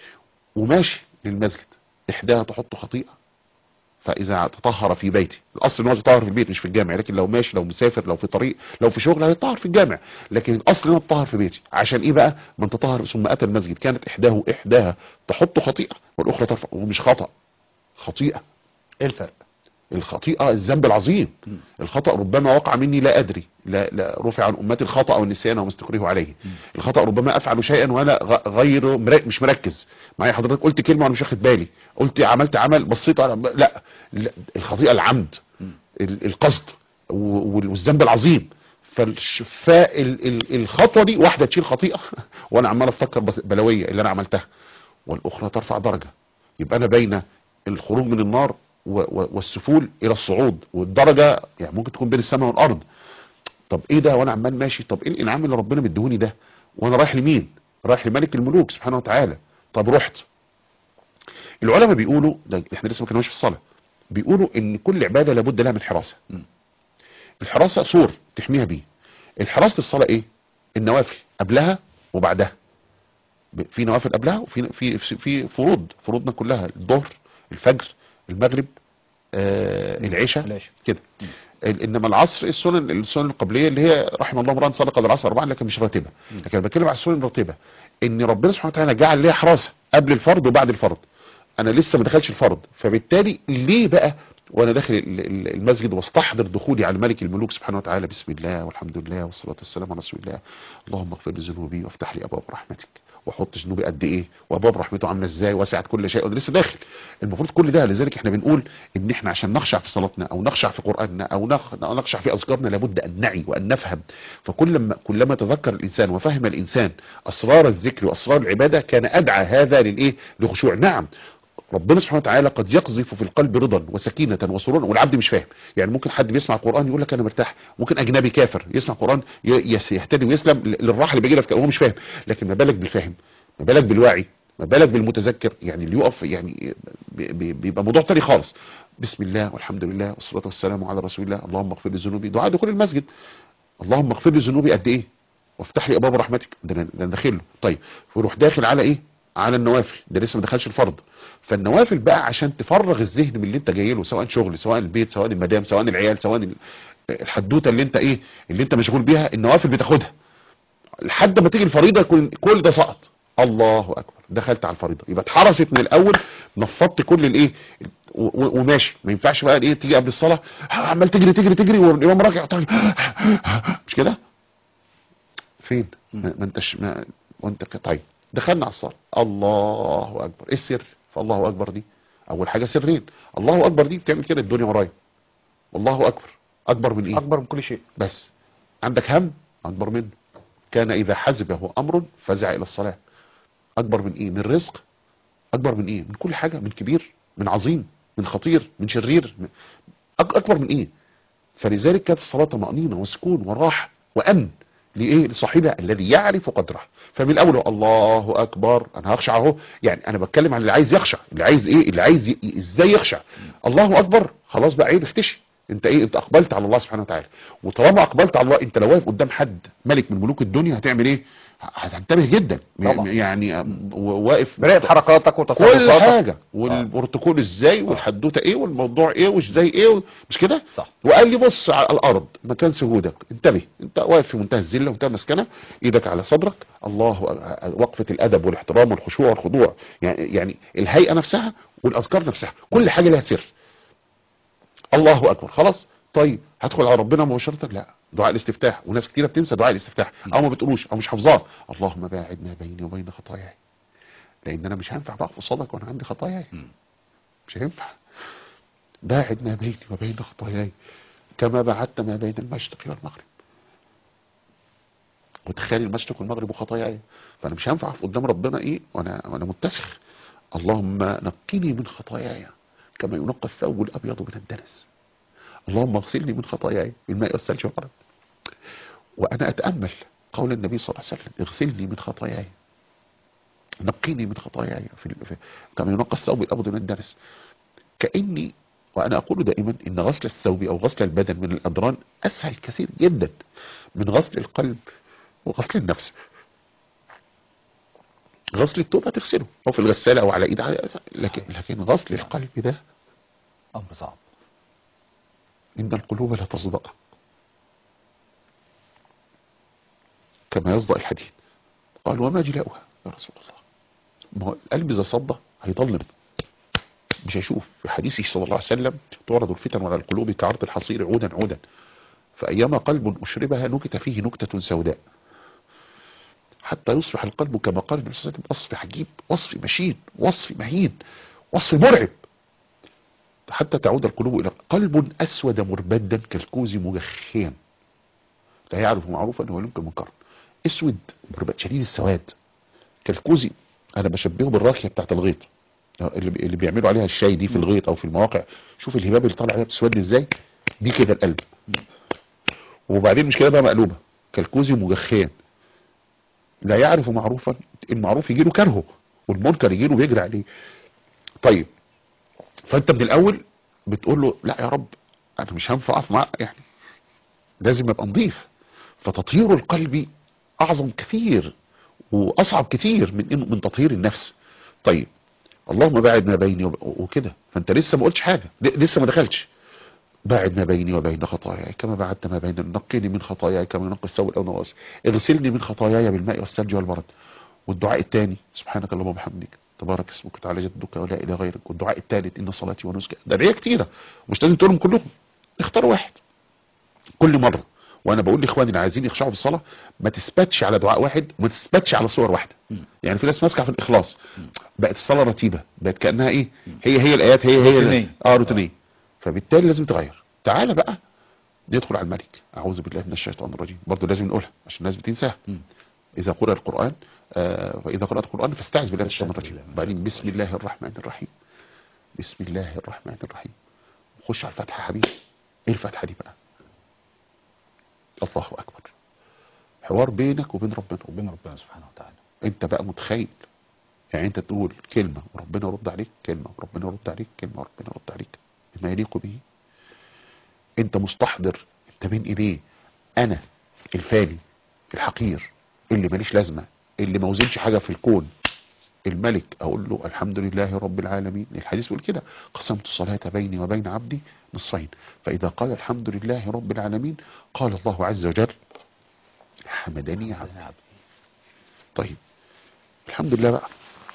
وماشي للمسجد احداها تحط خطيئة فاذا تطهر في بيتي الاصل ان هو يتطهر في البيت مش في الجامع لكن لو ماشي لو مسافر لو في طريق لو في شغل هيتطهر في الجامع لكن الاصل ان انا اتطهر في بيتي عشان ايه بقى من تطهر ثم اتى المسجد كانت احداه احداها تحط خطيئه والاخرى ترفع ومش خطا خطيئه ايه الفرق الخطيئه الذنب العظيم الخطا ربما وقع مني لا ادري لا, لا رفع عن امتي الخطا او النسيان او ما استكره عليه الخطا ربما افعل شيئا وانا غ- غير مر- مش مركز معايا حضرتك قلت كلمه وانا مش واخد بالي قلت عملت عمل بصيت على لا, لا الخطيئه العمد ال- القصد و- وال- والذنب العظيم فالش- فال- ال- الخطوه دي واحده تشيل خطيئه وانا عمال افكر بس- بلويه اللي انا عملتها والاخرى ترفع درجه يبقى انا بين الخروج من النار و- و- والسفول الى الصعود والدرجه يعني ممكن تكون بين السماء والارض طب ايه ده وانا عمال ماشي طب ايه الانعام اللي ربنا مديهوني ده وانا رايح لمين رايح لملك الملوك سبحانه وتعالى طب رحت العلماء بيقولوا ده احنا لسه ما كناش في الصلاه بيقولوا ان كل عباده لابد لها من حراسه الحراسه سور تحميها بيه الحراسه الصلاه ايه النوافل قبلها وبعدها ب- في نوافل قبلها وفي في في- في فروض فروضنا كلها الظهر الفجر المغرب آه العشاء العشاء. كده ال- انما العصر السنن السنن القبليه اللي هي رحم الله امرا صدق العصر اربعا لكن مش راتبه لكن انا بتكلم على السنن الراتبه ان ربنا سبحانه وتعالى جعل ليها حراسه قبل الفرض وبعد الفرض انا لسه ما دخلش الفرض فبالتالي ليه بقى وانا داخل ال- ال- المسجد واستحضر دخولي على ملك الملوك سبحانه وتعالى بسم الله والحمد لله والصلاه والسلام على رسول الله اللهم اغفر لي ذنوبي وافتح لي ابواب رحمتك واحط ذنوبي قد ايه وابواب رحمته عامله ازاي وسعت كل شيء وانا لسه داخل المفروض كل ده لذلك احنا بنقول ان احنا عشان نخشع في صلاتنا او نخشع في قراننا او نخ- أو نخشع في اذكارنا لابد ان نعي وان نفهم فكلما كلما تذكر الانسان وفهم الانسان اسرار الذكر واسرار العباده كان ادعى هذا للايه لخشوع نعم ربنا سبحانه وتعالى قد يقذف في القلب رضا وسكينة وسرورا والعبد مش فاهم يعني ممكن حد بيسمع قرآن يقول لك انا مرتاح ممكن اجنبي كافر يسمع قرآن ي- يس- يهتدي ويسلم ل- للراحة اللي بيجي لك وهو مش فاهم لكن ما بالك بالفاهم ما بالك بالواعي ما بالك بالمتذكر يعني اللي يقف يعني بي- بي- بيبقى موضوع تاني خالص بسم الله والحمد لله والصلاة والسلام على رسول الله اللهم اغفر لي ذنوبي دعاء دخول المسجد اللهم اغفر لي ذنوبي قد ايه وافتح لي ابواب رحمتك ده انا ده أنا داخل له طيب ويروح داخل على ايه على النوافل ده لسه ما دخلش الفرض فالنوافل بقى عشان تفرغ الذهن من اللي انت جاي له سواء شغل سواء البيت سواء المدام سواء العيال سواء ال- الحدوته اللي انت ايه اللي انت مشغول بيها النوافل بتاخدها لحد ما تيجي الفريضه يكون كل ده سقط الله اكبر دخلت على الفريضه يبقى اتحرست من الاول نفضت كل الايه و- و- وماشي ما ينفعش بقى ايه تيجي قبل الصلاه عمال تجري تجري تجري والامام راجع مش كده فين ما ما انتش ما وانت ك- طيب دخلنا على الصلاه الله اكبر ايه السر فالله اكبر دي اول حاجه سرين الله اكبر دي بتعمل كده الدنيا ورايا والله اكبر اكبر من ايه اكبر من كل شيء بس عندك هم اكبر منه كان اذا حزبه امر فزع الى الصلاه اكبر من ايه من رزق اكبر من ايه من كل حاجه من كبير من عظيم من خطير من شرير من- أك- اكبر من ايه فلذلك كانت الصلاه طمانينه وسكون وراحه وامن لايه لصاحبها الذي يعرف قدره فمن الاول الله اكبر انا هخشع اهو يعني انا بتكلم عن اللي عايز يخشع اللي عايز ايه اللي عايز ي... ازاي يخشع الله اكبر خلاص بقى عيب اختشي انت ايه انت اقبلت على الله سبحانه وتعالى وطالما اقبلت على الله انت لو واقف قدام حد ملك من ملوك الدنيا هتعمل ايه هتنتبه جدا طبعا. يعني واقف براقب حركاتك كل وتصرفاتك حاجه والبروتوكول ازاي والحدوته ايه والموضوع ايه وازاي ايه مش كده صح وقال لي بص على الارض مكان سجودك انتبه انت واقف في منتهى الذله ومنتهى المسكنه ايدك على صدرك الله وقفه الادب والاحترام والخشوع والخضوع يعني يعني الهيئه نفسها والاذكار نفسها كل حاجه لها سر الله اكبر خلاص طيب هدخل على ربنا مباشره لا دعاء الاستفتاح وناس كتيره بتنسى دعاء الاستفتاح او ما بتقولوش او مش حافظاه اللهم باعد ما بيني وبين خطاياي لان انا مش هينفع بقى قصادك وانا عندي خطاياي مش هينفع باعد ما بيني وبين خطاياي كما بعدت ما بين المشرق والمغرب وتخيل المشرق والمغرب وخطاياي فانا مش هينفع اقف قدام ربنا ايه وانا وانا متسخ اللهم نقني من خطاياي كما ينقى الثوب الابيض من الدنس اللهم اغسلني من خطاياي بالماء والثلج والبرد وانا اتامل قول النبي صلى الله عليه وسلم اغسلني من خطاياي نقيني من خطاياي في في كما ينقى الثوب الابيض من الدنس كاني وانا اقول دائما ان غسل الثوب او غسل البدن من الادران اسهل كثير جدا من غسل القلب وغسل النفس غسل الثوب هتغسله او في الغساله او على ايد لكن لكن غسل القلب ده امر صعب ان القلوب لا تصدأ كما يصدأ الحديد قال وما جلاؤها يا رسول الله ما هو القلب اذا صدى هيضلم مش هيشوف في حديثه صلى الله عليه وسلم تعرض الفتن على القلوب كعرض الحصير عودا عودا فأيما قلب أشربها نكت فيه نكتة سوداء حتى يصبح القلب كما قال النبي صلى الله عليه وسلم وصف عجيب وصف مشين وصف مهين وصف مرعب حتى تعود القلوب إلى قلب أسود مربدا كالكوز مجخيا لا يعرف معروفا ولا يمكن منكرا اسود مربد شديد السواد كالكوز انا بشبهه بالراكيه بتاعت الغيط اللي بي- اللي بيعملوا عليها الشاي دي في الغيط او في المواقع شوف الهباب اللي طالع عليها بتسود ازاي دي كده القلب وبعدين مش كده بقى مقلوبه كالكوز مجخيا لا يعرف معروفا المعروف يجي له كرهه والمنكر يجي له بيجري عليه طيب فانت من الاول بتقول له لا يا رب انا مش هينفع اقف معاه يعني لازم ابقى نظيف فتطهير القلب اعظم كثير واصعب كتير من إنه- من تطهير النفس طيب اللهم باعد ما بيني وب- وكده فانت لسه ما قلتش حاجه ل- لسه ما دخلتش باعد ما بيني وبين خطاياي كما بعدت ما بين نقني من خطاياي كما ينقي الثوب الأول والأصل اغسلني من خطاياي بالماء والثلج والبرد والدعاء الثاني سبحانك اللهم وبحمدك تبارك اسمك وتعالى جدك ولا اله غيرك والدعاء الثالث ان صلاتي ونسكي ده ادعيه كتيره مش لازم تقولهم كلهم اختار واحد كل مره وانا بقول لاخواني اللي عايزين يخشعوا بالصلاه ما تثبتش على دعاء واحد وما تثبتش على صور واحده يعني في ناس ماسكه في الاخلاص بقت الصلاه رتيبه بقت كانها ايه هي هي الايات هي هي روتينية. اه روتينيه فبالتالي لازم تغير تعالى بقى ندخل على الملك اعوذ بالله من الشيطان الرجيم برضه لازم نقولها عشان الناس بتنساها مم. اذا قرأ القرآن آه واذا قرأت القرآن فاستعذ بالله من الشيطان فاستعذ الرجيم بالله. بعدين بسم الله الرحمن الرحيم بسم الله الرحمن الرحيم خش على الفاتحة يا حبيبي ايه الفاتحة دي بقى الله اكبر حوار بينك وبين ربنا وبين ربنا سبحانه وتعالى انت بقى متخيل يعني انت تقول كلمة وربنا يرد عليك كلمة وربنا يرد عليك كلمة وربنا يرد عليك بما يليق به انت مستحضر انت بين ايديه انا الفاني الحقير اللي ماليش لازمة اللي ما وزنش حاجة في الكون الملك اقول له الحمد لله رب العالمين الحديث بيقول كده قسمت الصلاة بيني وبين عبدي نصفين فاذا قال الحمد لله رب العالمين قال الله عز وجل حمدني عبدي يا عبدي. طيب الحمد لله بقى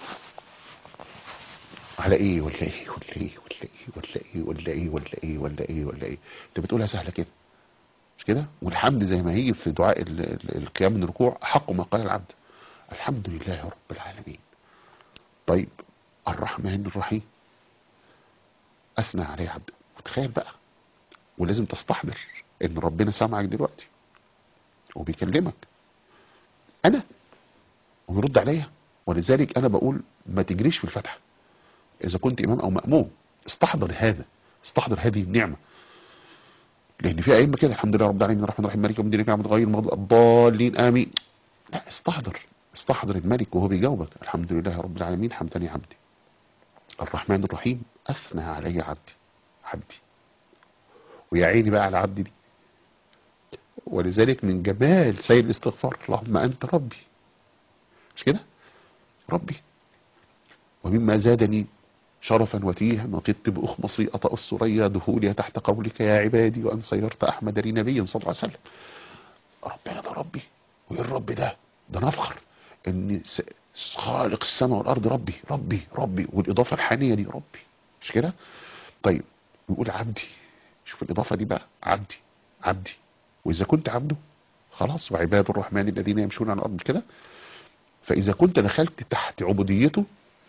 على ايه ولا ايه ولا ايه ولا ايه ولا ايه ولا ايه ولا ايه ولا ايه ولا ايه انت بتقولها سهله كده مش كده والحمد زي ما هي في دعاء ال- ال- القيام من الركوع حق ما قال العبد الحمد لله رب العالمين طيب الرحمن الرحيم اثنى عليه عبد وتخيل بقى ولازم تستحضر ان ربنا سامعك دلوقتي وبيكلمك انا ويرد عليا ولذلك انا بقول ما تجريش في الفتحه اذا كنت امام او ماموم استحضر هذا استحضر هذه النعمه لان في ائمه كده الحمد لله رب العالمين الرحمن الرحيم مالك يوم الدين نعمه غير المغضوب الضالين امين لا استحضر استحضر الملك وهو بيجاوبك الحمد لله رب العالمين حمدني عبدي الرحمن الرحيم اثنى علي عبدي عبدي ويا عيني بقى على عبدي دي ولذلك من جمال سيد الاستغفار اللهم انت ربي مش كده ربي ومما زادني شرفا وتيها وقدت بأخمصي أطأ السريا دخولي تحت قولك يا عبادي وأن صيرت أحمد لي نبيا صلى الله عليه وسلم ربنا ده ربي وإيه الرب ده ده نفخر إن س- خالق السماء والأرض ربي ربي ربي والإضافة الحانية دي ربي مش كده طيب يقول عبدي شوف الإضافة دي بقى عبدي عبدي وإذا كنت عبده خلاص وعباد الرحمن الذين يمشون على الأرض مش كده فإذا كنت دخلت تحت عبوديته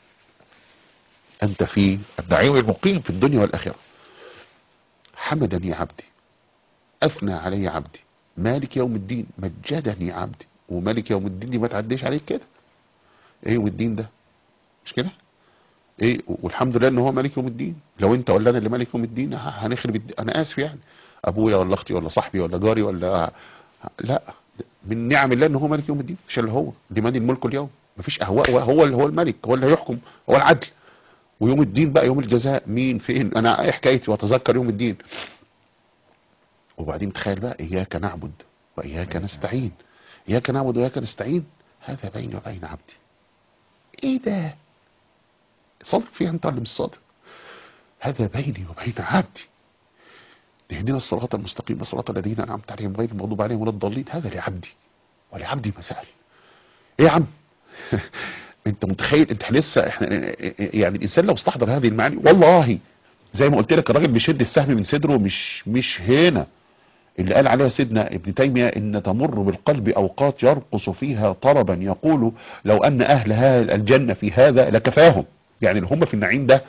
أنت في النعيم المقيم في الدنيا والآخرة حمدني عبدي أثنى علي عبدي مالك يوم الدين مجدني عبدي ومالك يوم الدين دي ما تعديش عليك كده ايه يوم الدين ده مش كده ايه والحمد لله ان هو مالك يوم الدين لو انت ولا انا اللي مالك يوم الدين ه- هنخرب الد... انا اسف يعني ابويا ولا اختي ولا صاحبي ولا جاري ولا لا من نعم الله ان هو مالك يوم الدين مش اللي هو لمن الملك اليوم مفيش اهواء هو اللي هو الملك هو اللي هيحكم هو العدل ويوم الدين بقى يوم الجزاء مين فين انا ايه حكايتي واتذكر يوم الدين وبعدين تخيل بقى اياك نعبد واياك نستعين اياك نعبد واياك نستعين هذا بيني وبين عبدي ايه ده صادق فيها انت ولا مش صادق هذا بيني وبين عبدي اهدنا الصراط المستقيم صراط الذين انعمت عليهم غير المغضوب عليهم ولا الضالين هذا لعبدي ولعبدي ما سأل ايه يا عم انت متخيل انت لسه احنا يعني الانسان لو استحضر هذه المعاني والله زي ما قلت لك الراجل بيشد السهم من صدره مش مش هنا اللي قال عليها سيدنا ابن تيمية ان تمر بالقلب اوقات يرقص فيها طربا يقول لو ان اهل هذا الجنة في هذا لكفاهم يعني اللي هم في النعيم ده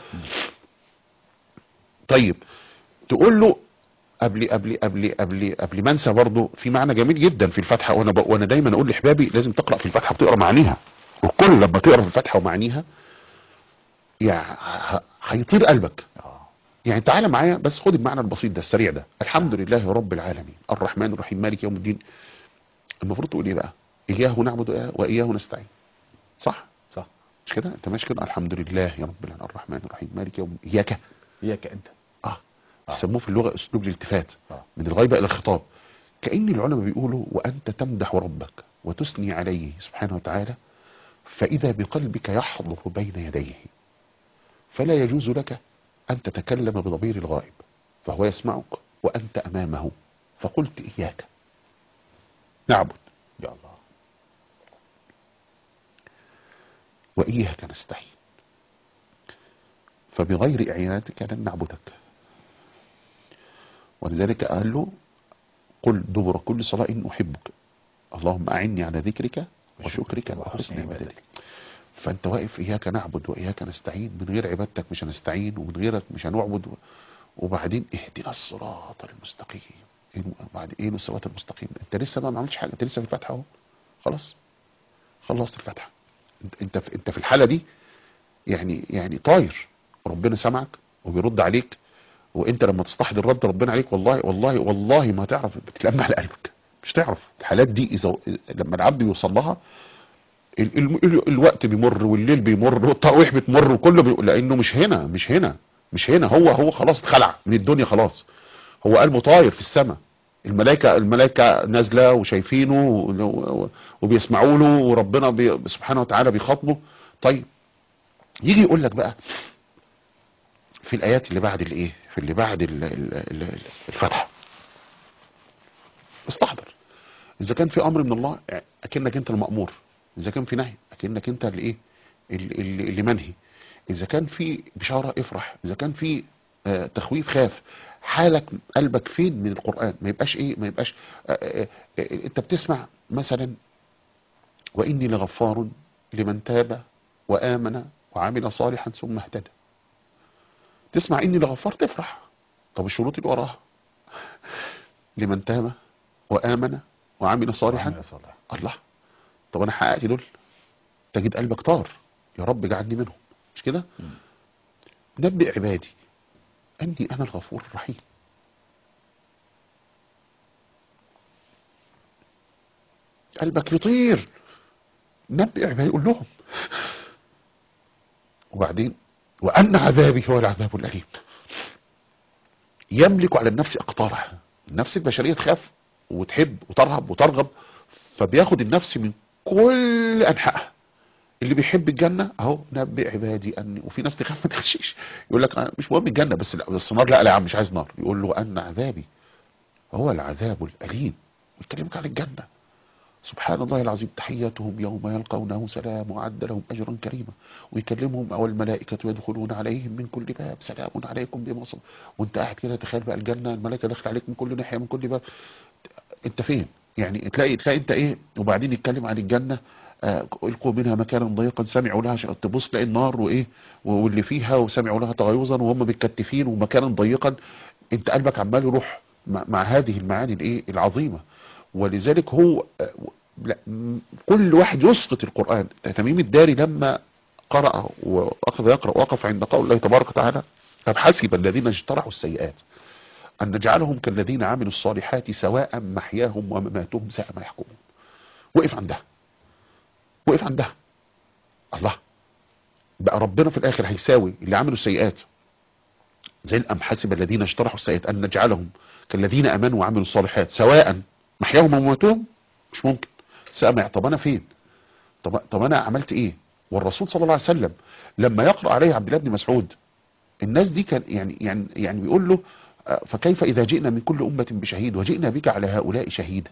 طيب تقول له قبل قبل قبل قبل قبل ما انسى برضه في معنى جميل جدا في الفاتحه وانا ب... وانا دايما اقول لاحبابي لازم تقرا في الفاتحه وتقرا معانيها وكل لما تقرا في الفاتحه ومعانيها يعني ه- هيطير قلبك اه يعني تعالى معايا بس خد المعنى البسيط ده السريع ده الحمد لله رب العالمين الرحمن الرحيم مالك يوم الدين المفروض تقول ايه بقى اياه نعبد واياه نستعين صح صح مش كده انت ماشي كده الحمد لله يا رب العالمين الرحمن الرحيم مالك يوم اياك اياك انت اه آه. يسموه في اللغه اسلوب الالتفات اه من الغيبة إلى الخطاب كأن العلماء بيقولوا وأنت تمدح ربك وتثني عليه سبحانه وتعالى فإذا بقلبك يحضر بين يديه فلا يجوز لك أن تتكلم بضمير الغائب فهو يسمعك وأنت أمامه فقلت إياك نعبد يا الله وإياك نستعين فبغير إعانتك لن نعبدك ولذلك قال له قل دبر كل صلاة إن أحبك اللهم أعني على ذكرك وشكرك وحسن عبادتك فأنت واقف إياك نعبد وإياك نستعين من غير عبادتك مش هنستعين ومن غيرك مش هنعبد وبعدين اهدنا الصراط المستقيم إيه بعد ايه الصراط المستقيم انت لسه ما عملتش حاجه انت لسه في الفاتحه اهو خلاص خلصت الفاتحه انت انت في, انت في الحاله دي يعني يعني طاير ربنا سمعك وبيرد عليك وانت لما تستحضر رد ربنا عليك والله والله والله ما تعرف بتتلم على قلبك مش تعرف الحالات دي اذا لما العبد يوصل لها ال ال ال الوقت بيمر والليل بيمر والتراويح بتمر وكله بي... لانه مش هنا مش هنا مش هنا هو هو خلاص اتخلع من الدنيا خلاص هو قلبه طاير في السماء الملائكة الملائكة نازلة وشايفينه وبيسمعوا له وربنا بي سبحانه وتعالى بيخاطبه طيب يجي يقول لك بقى في الآيات اللي بعد الايه في اللي بعد ال ال ال الفتح استحضر إذا كان في أمر من الله أكنك أنت المأمور إذا كان في نهي أكنك أنت اللي إيه اللي, اللي منهي إذا كان في بشارة افرح إذا كان في آه تخويف خاف حالك قلبك فين من القرآن ما يبقاش ايه ما يبقاش آآ آآ انت بتسمع مثلا واني لغفار لمن تاب وامن وعمل صالحا ثم اهتدى تسمع اني لغفار تفرح طب الشروط اللي وراها لمن تاب وامن وعمل صالحا صالح. الله طب انا حققت دول تجد قلبك طار يا رب اجعلني منهم مش كده نبئ عبادي أني أنا الغفور الرحيم قلبك يطير نبئ عبادي يقول لهم وبعدين وأن عذابي هو العذاب الأليم يملك على النفس أقطارها النفس البشرية تخاف وتحب وترهب وترغب فبياخد النفس من كل أنحائها اللي بيحب الجنة اهو نبئ عبادي اني وفي ناس تخاف ما تخشيش يقول لك مش مهم الجنة بس لا بس النار لا لا يا عم مش عايز نار يقول له ان عذابي هو العذاب الاليم ويكلمك عن الجنة سبحان الله العظيم تحياتهم يوم يلقونه سلام وعد لهم اجرا كريما ويكلمهم او الملائكة يدخلون عليهم من كل باب سلام عليكم بما صبر وانت قاعد كده تخيل بقى الجنة الملائكة داخل عليك من كل ناحية من كل باب انت فين يعني تلاقي تلاقي انت ايه وبعدين يتكلم عن الجنة القوا منها مكانا ضيقا سمعوا لها عشان تبص تلاقي النار وايه واللي فيها وسمعوا لها تغيظا وهم متكتفين ومكانا ضيقا انت قلبك عمال يروح مع, مع هذه المعاني الايه العظيمه ولذلك هو لا كل واحد يسقط القران تميم الداري لما قرأ واخذ يقرأ وقف عند قول الله تبارك وتعالى أم حسب الذين اجترحوا السيئات أن نجعلهم كالذين عملوا الصالحات سواء محياهم ومماتهم ساء ما يحكمون وقف عندها وقف عندها الله بقى ربنا في الاخر هيساوي اللي عملوا السيئات زي الام حسب الذين اجترحوا السيئات ان نجعلهم كالذين امنوا وعملوا الصالحات سواء محياهم وموتهم مش ممكن سامع طب انا فين طب طب انا عملت ايه والرسول صلى الله عليه وسلم لما يقرا عليه عبد الله بن مسعود الناس دي كان يعني يعني يعني بيقول له فكيف اذا جئنا من كل امه بشهيد وجئنا بك على هؤلاء شهيدا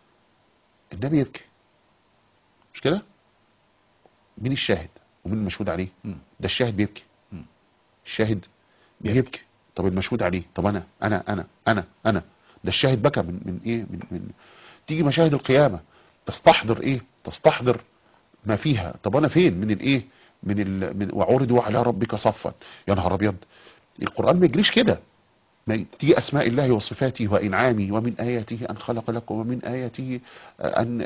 النبي يبكي مش كده مين الشاهد ومين المشهود عليه م. ده الشاهد بيبكي م. الشاهد بيبكي. بيبكي طب المشهود عليه طب انا انا انا انا انا ده الشاهد بكى من من ايه من, من تيجي مشاهد القيامه تستحضر ايه تستحضر ما فيها طب انا فين من الايه من ال من وعرضوا على ربك صفا يا نهار ابيض القران ما يجريش كده ما تيجي اسماء الله وصفاته وانعامه ومن اياته ان خلق لكم ومن اياته ان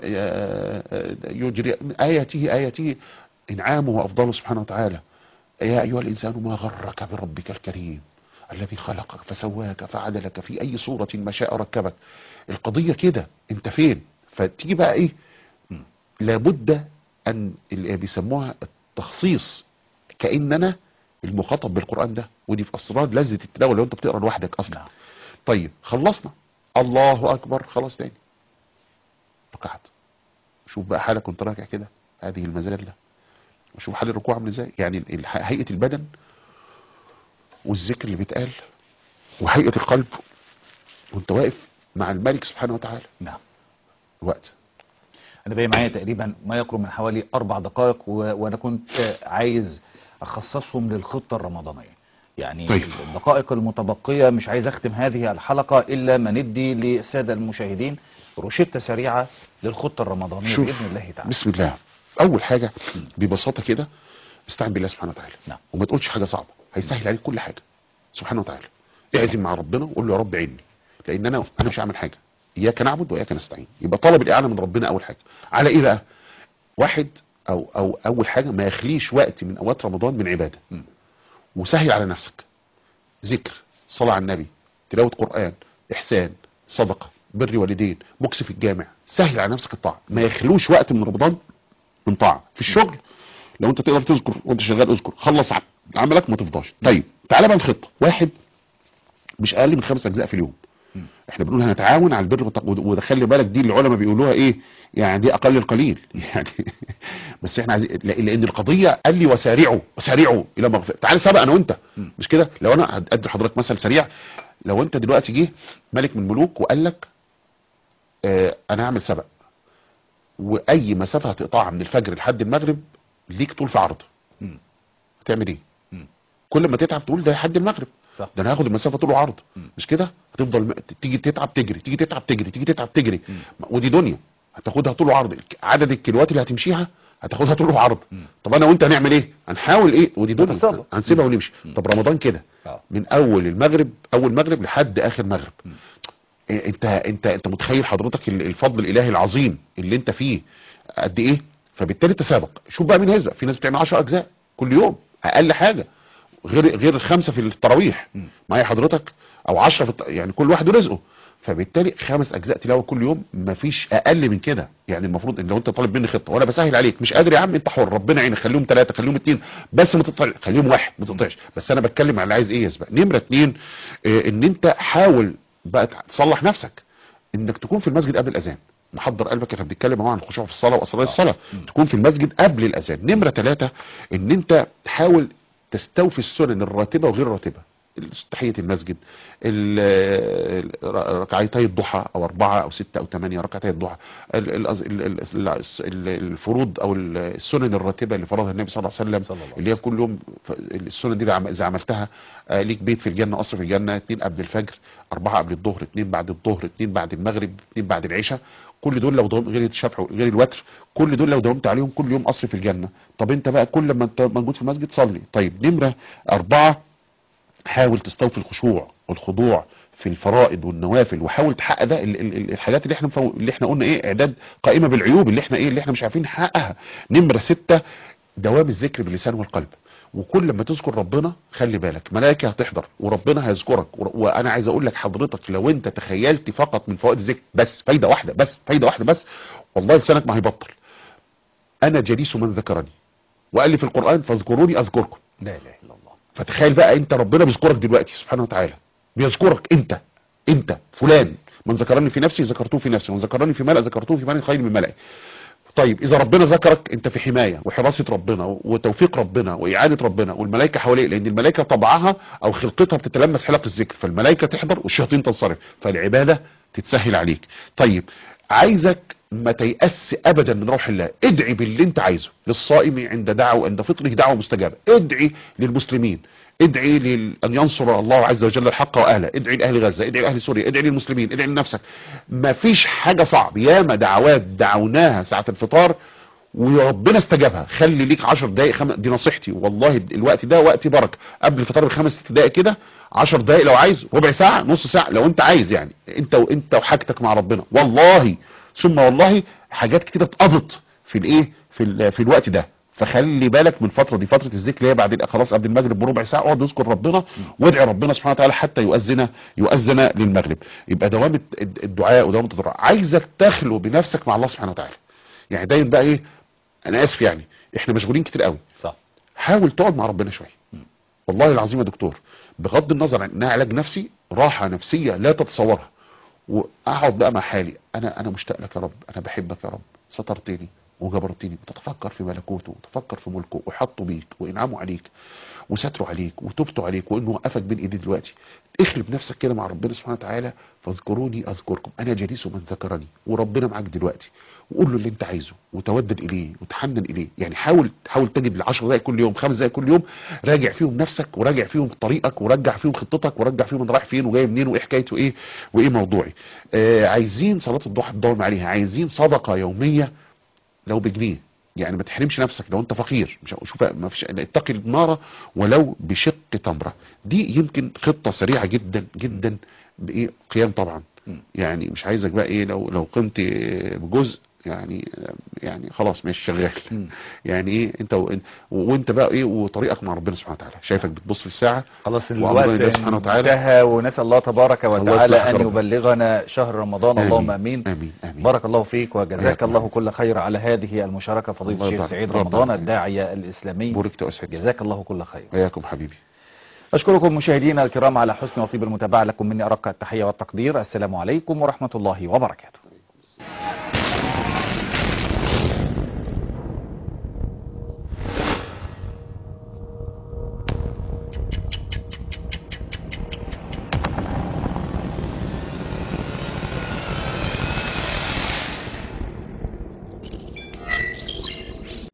يجري من اياته اياته انعامه وافضله سبحانه وتعالى يا ايها الانسان ما غرك بربك الكريم الذي خلقك فسواك فعدلك في اي صورة ما شاء ركبك القضية كده انت فين فتيجي بقى ايه لابد ان اللي بيسموها التخصيص كأننا المخاطب بالقرآن ده ودي في اسرار لذة التلاوة لو انت بتقرا لوحدك اصلا نعم. طيب خلصنا الله اكبر خلاص تاني ركعت شوف بقى حالك وانت راكع كده هذه المذلة شوف حال الركوع عامل ازاي يعني ال- هيئه البدن والذكر اللي بيتقال وهيئه القلب وانت واقف مع الملك سبحانه وتعالى نعم الوقت انا باقي معايا تقريبا ما يقرب من حوالي اربع دقائق و... وانا كنت عايز اخصصهم للخطه الرمضانيه يعني طيب. الدقائق المتبقيه مش عايز اختم هذه الحلقه الا ما ندي للساده المشاهدين روشته سريعه للخطه الرمضانيه شوف. باذن الله تعالى بسم الله اول حاجه ببساطه كده استعن بالله سبحانه وتعالى نعم. وما تقولش حاجه صعبه هيسهل عليك كل حاجه سبحانه وتعالى اعزم مع ربنا وقول له يا رب عيني لان انا انا مش هعمل حاجه اياك نعبد واياك نستعين يبقى طلب الاعانه من ربنا اول حاجه على ايه بقى واحد او او اول حاجه ما يخليش وقت من اوقات رمضان من عباده م. وسهل على نفسك ذكر صلاه على النبي تلاوه قران احسان صدقه بر والدين مكس في الجامع سهل على نفسك الطاعه ما يخلوش وقت من رمضان من طاعه في الشغل لو انت تقدر تذكر وانت شغال اذكر خلص عم- عملك ما تفضاش طيب تعالى بقى الخطه واحد مش اقل من خمس اجزاء في اليوم احنا بنقول هنتعاون على البر والتقوى وده خلي بالك دي العلماء بيقولوها ايه يعني دي اقل القليل يعني بس احنا عايزين لان لأن القضيه قال لي وسارعوا وسارعوا الى مغفره تعال سبق انا وانت مش كده لو انا هدي لحضرتك مثل سريع لو انت دلوقتي جه ملك من الملوك وقال لك اه انا هعمل سبق واي مسافه هتقطعها من الفجر لحد المغرب ليك طول في عرض مم. هتعمل ايه مم. كل ما تتعب تقول ده لحد المغرب صح ده انا هاخد المسافه طول وعرض مم. مش كده هتفضل م- تيجي تتعب تجري تيجي تتعب تجري تيجي تتعب تجري مم. ودي دنيا هتاخدها طول وعرض الك- عدد الكيلوات اللي هتمشيها هتاخدها طول وعرض مم. طب انا وانت هنعمل ايه هنحاول ايه ودي دنيا نتسابق. هنسيبها مم. ونمشي مم. طب رمضان كده اه من اول المغرب اول مغرب لحد اخر مغرب مم. إيه انت انت انت متخيل حضرتك ال- الفضل الالهي العظيم اللي انت فيه قد ايه فبالتالي تسابق شوف بقى مين هيسبق في ناس بتعمل 10 اجزاء كل يوم اقل حاجه غير غير الخمسه في التراويح مم. معايا حضرتك او 10 في الت... يعني كل واحد ورزقه فبالتالي خمس اجزاء تلاوه كل يوم مفيش اقل من كده يعني المفروض ان لو انت طالب مني خطه وانا بسهل عليك مش قادر يا عم انت حر ربنا يعينك خليهم ثلاثه خليهم اثنين بس ما تطلع خليهم واحد ما تقطعش بس انا بتكلم على اللي عايز ايه يسبق نمره اثنين اه ان انت حاول بقى تصلح نفسك انك تكون في المسجد قبل الاذان محضر قلبك احنا بنتكلم اهو عن الخشوع في الصلاه واسرار الصلاه مم. تكون في المسجد قبل الاذان نمره ثلاثة ان انت تحاول تستوفي السنن الراتبه وغير الراتبه تحيه المسجد ال- ال- ركعتي الضحى او اربعه او سته او ثمانيه ركعتي الضحى ال- ال- ال- ال- ال- الفروض او السنن الراتبه اللي فرضها النبي صلى الله عليه وسلم صلى الله عليه اللي هي كل يوم ف- السنن دي عم- اذا عملتها آه، ليك بيت في الجنه قصر في الجنه اثنين قبل الفجر اربعه قبل الظهر اثنين بعد الظهر اثنين بعد المغرب اثنين بعد العشاء كل دول لو دوم غير الشفع غير الوتر كل دول لو داومت عليهم كل يوم قصر في الجنه طب انت بقى كل ما انت موجود في المسجد صلي طيب نمره اربعه حاول تستوفي الخشوع والخضوع في الفرائض والنوافل وحاول تحقق ده ال- ال- ال- الحاجات اللي احنا مفو... اللي احنا قلنا ايه اعداد قائمه بالعيوب اللي احنا ايه اللي احنا مش عارفين نحققها نمره ستة دوام الذكر باللسان والقلب وكل ما تذكر ربنا خلي بالك ملائكه هتحضر وربنا هيذكرك ور- وانا عايز اقول لك حضرتك لو انت تخيلت فقط من فوائد الذكر بس فايده واحده بس فايده واحده بس والله لسانك ما هيبطل انا جليس من ذكرني وقال لي في القران فاذكروني اذكركم لا اله الا الله فتخيل بقى انت ربنا بيذكرك دلوقتي سبحانه وتعالى بيذكرك انت انت فلان من ذكرني في نفسي ذكرته في نفسي ومن ذكرني في ملأ ذكرته في ملأ خير من ملأ طيب اذا ربنا ذكرك انت في حمايه وحراسه ربنا وتوفيق ربنا واعانه ربنا والملائكه حواليك لان الملائكه طبعها او خلقتها بتتلمس حلق الذكر فالملائكه تحضر والشياطين تنصرف فالعباده تتسهل عليك طيب عايزك ما تيأس ابدا من روح الله ادعي باللي انت عايزه للصائم عند دعوه عند فطره دعوه مستجابه ادعي للمسلمين ادعي لل... ان ينصر الله عز وجل الحق واهله ادعي لاهل غزه ادعي لاهل سوريا ادعي للمسلمين ادعي لنفسك ما فيش حاجه صعب ياما دعوات دعوناها ساعه الفطار وربنا استجابها خلي ليك 10 دقائق خم... دي نصيحتي والله الوقت ده وقت بركه قبل الفطار بخمس ست دقائق كده 10 دقائق لو عايز ربع ساعه نص ساعه لو انت عايز يعني انت وانت وحاجتك مع ربنا والله ثم والله حاجات كتيره اتقضت في الايه في ال... في الوقت ده فخلي بالك من الفتره دي فتره الذكر اللي هي بعد خلاص قبل المغرب بربع ساعه اقعد اذكر ربنا وادعي ربنا سبحانه وتعالى حتى يؤذن يؤذن للمغرب يبقى دوام الد- الدعاء ودوام التضرع عايزك تخلو بنفسك مع الله سبحانه وتعالى يعني دايما بقى ايه انا اسف يعني احنا مشغولين كتير قوي صح حاول تقعد مع ربنا شويه والله العظيم يا دكتور بغض النظر عن انها علاج نفسي راحه نفسيه لا تتصورها واقعد بقى مع حالي انا انا مشتاق لك يا رب انا بحبك يا رب سترتني وجبرتني وتتفكر في ملكوته وتفكر في ملكه وحطه بيك وانعامه عليك وستره عليك وتوبته عليك وانه وقفك بين ايديه دلوقتي اخلب نفسك كده مع ربنا سبحانه وتعالى فاذكروني اذكركم انا جليس من ذكرني وربنا معاك دلوقتي وقول له اللي انت عايزه وتودد اليه وتحنن اليه يعني حاول حاول تجد العشر دقائق كل يوم خمس دقائق كل يوم راجع فيهم نفسك وراجع فيهم طريقك ورجع فيهم خطتك ورجع فيهم انت رايح فين وجاي منين وايه حكايته ايه وايه موضوعي آه عايزين صلاه الضحى تداوم عليها عايزين صدقه يوميه لو بجنيه يعني ما تحرمش نفسك لو انت فقير مش شوف ما فيش اتقي النار ولو بشق تمره دي يمكن خطه سريعه جدا جدا بايه قيام طبعا م. يعني مش عايزك بقى ايه لو لو قمت بجزء يعني يعني خلاص مش شغال م. يعني ايه انت و... وانت بقى ايه وطريقك مع ربنا سبحانه وتعالى شايفك بتبص في الساعه خلاص وأمر الوقت الله سبحانه وتعالى. انتهى ونسأل الله تبارك الله وتعالى يصلح أن ربنا. يبلغنا شهر رمضان اللهم أمين امين امين بارك الله فيك وجزاك حياكم الله الله. كل خير على هذه المشاركة فضيلة الله الشيخ يبارك. سعيد ربنا رمضان يبارك. الداعية الإسلامي بوركت واسعدت جزاك الله كل خير وياكم حبيبي أشكركم مشاهدينا الكرام على حسن وطيب المتابعة لكم مني أرق التحية والتقدير السلام عليكم ورحمة الله وبركاته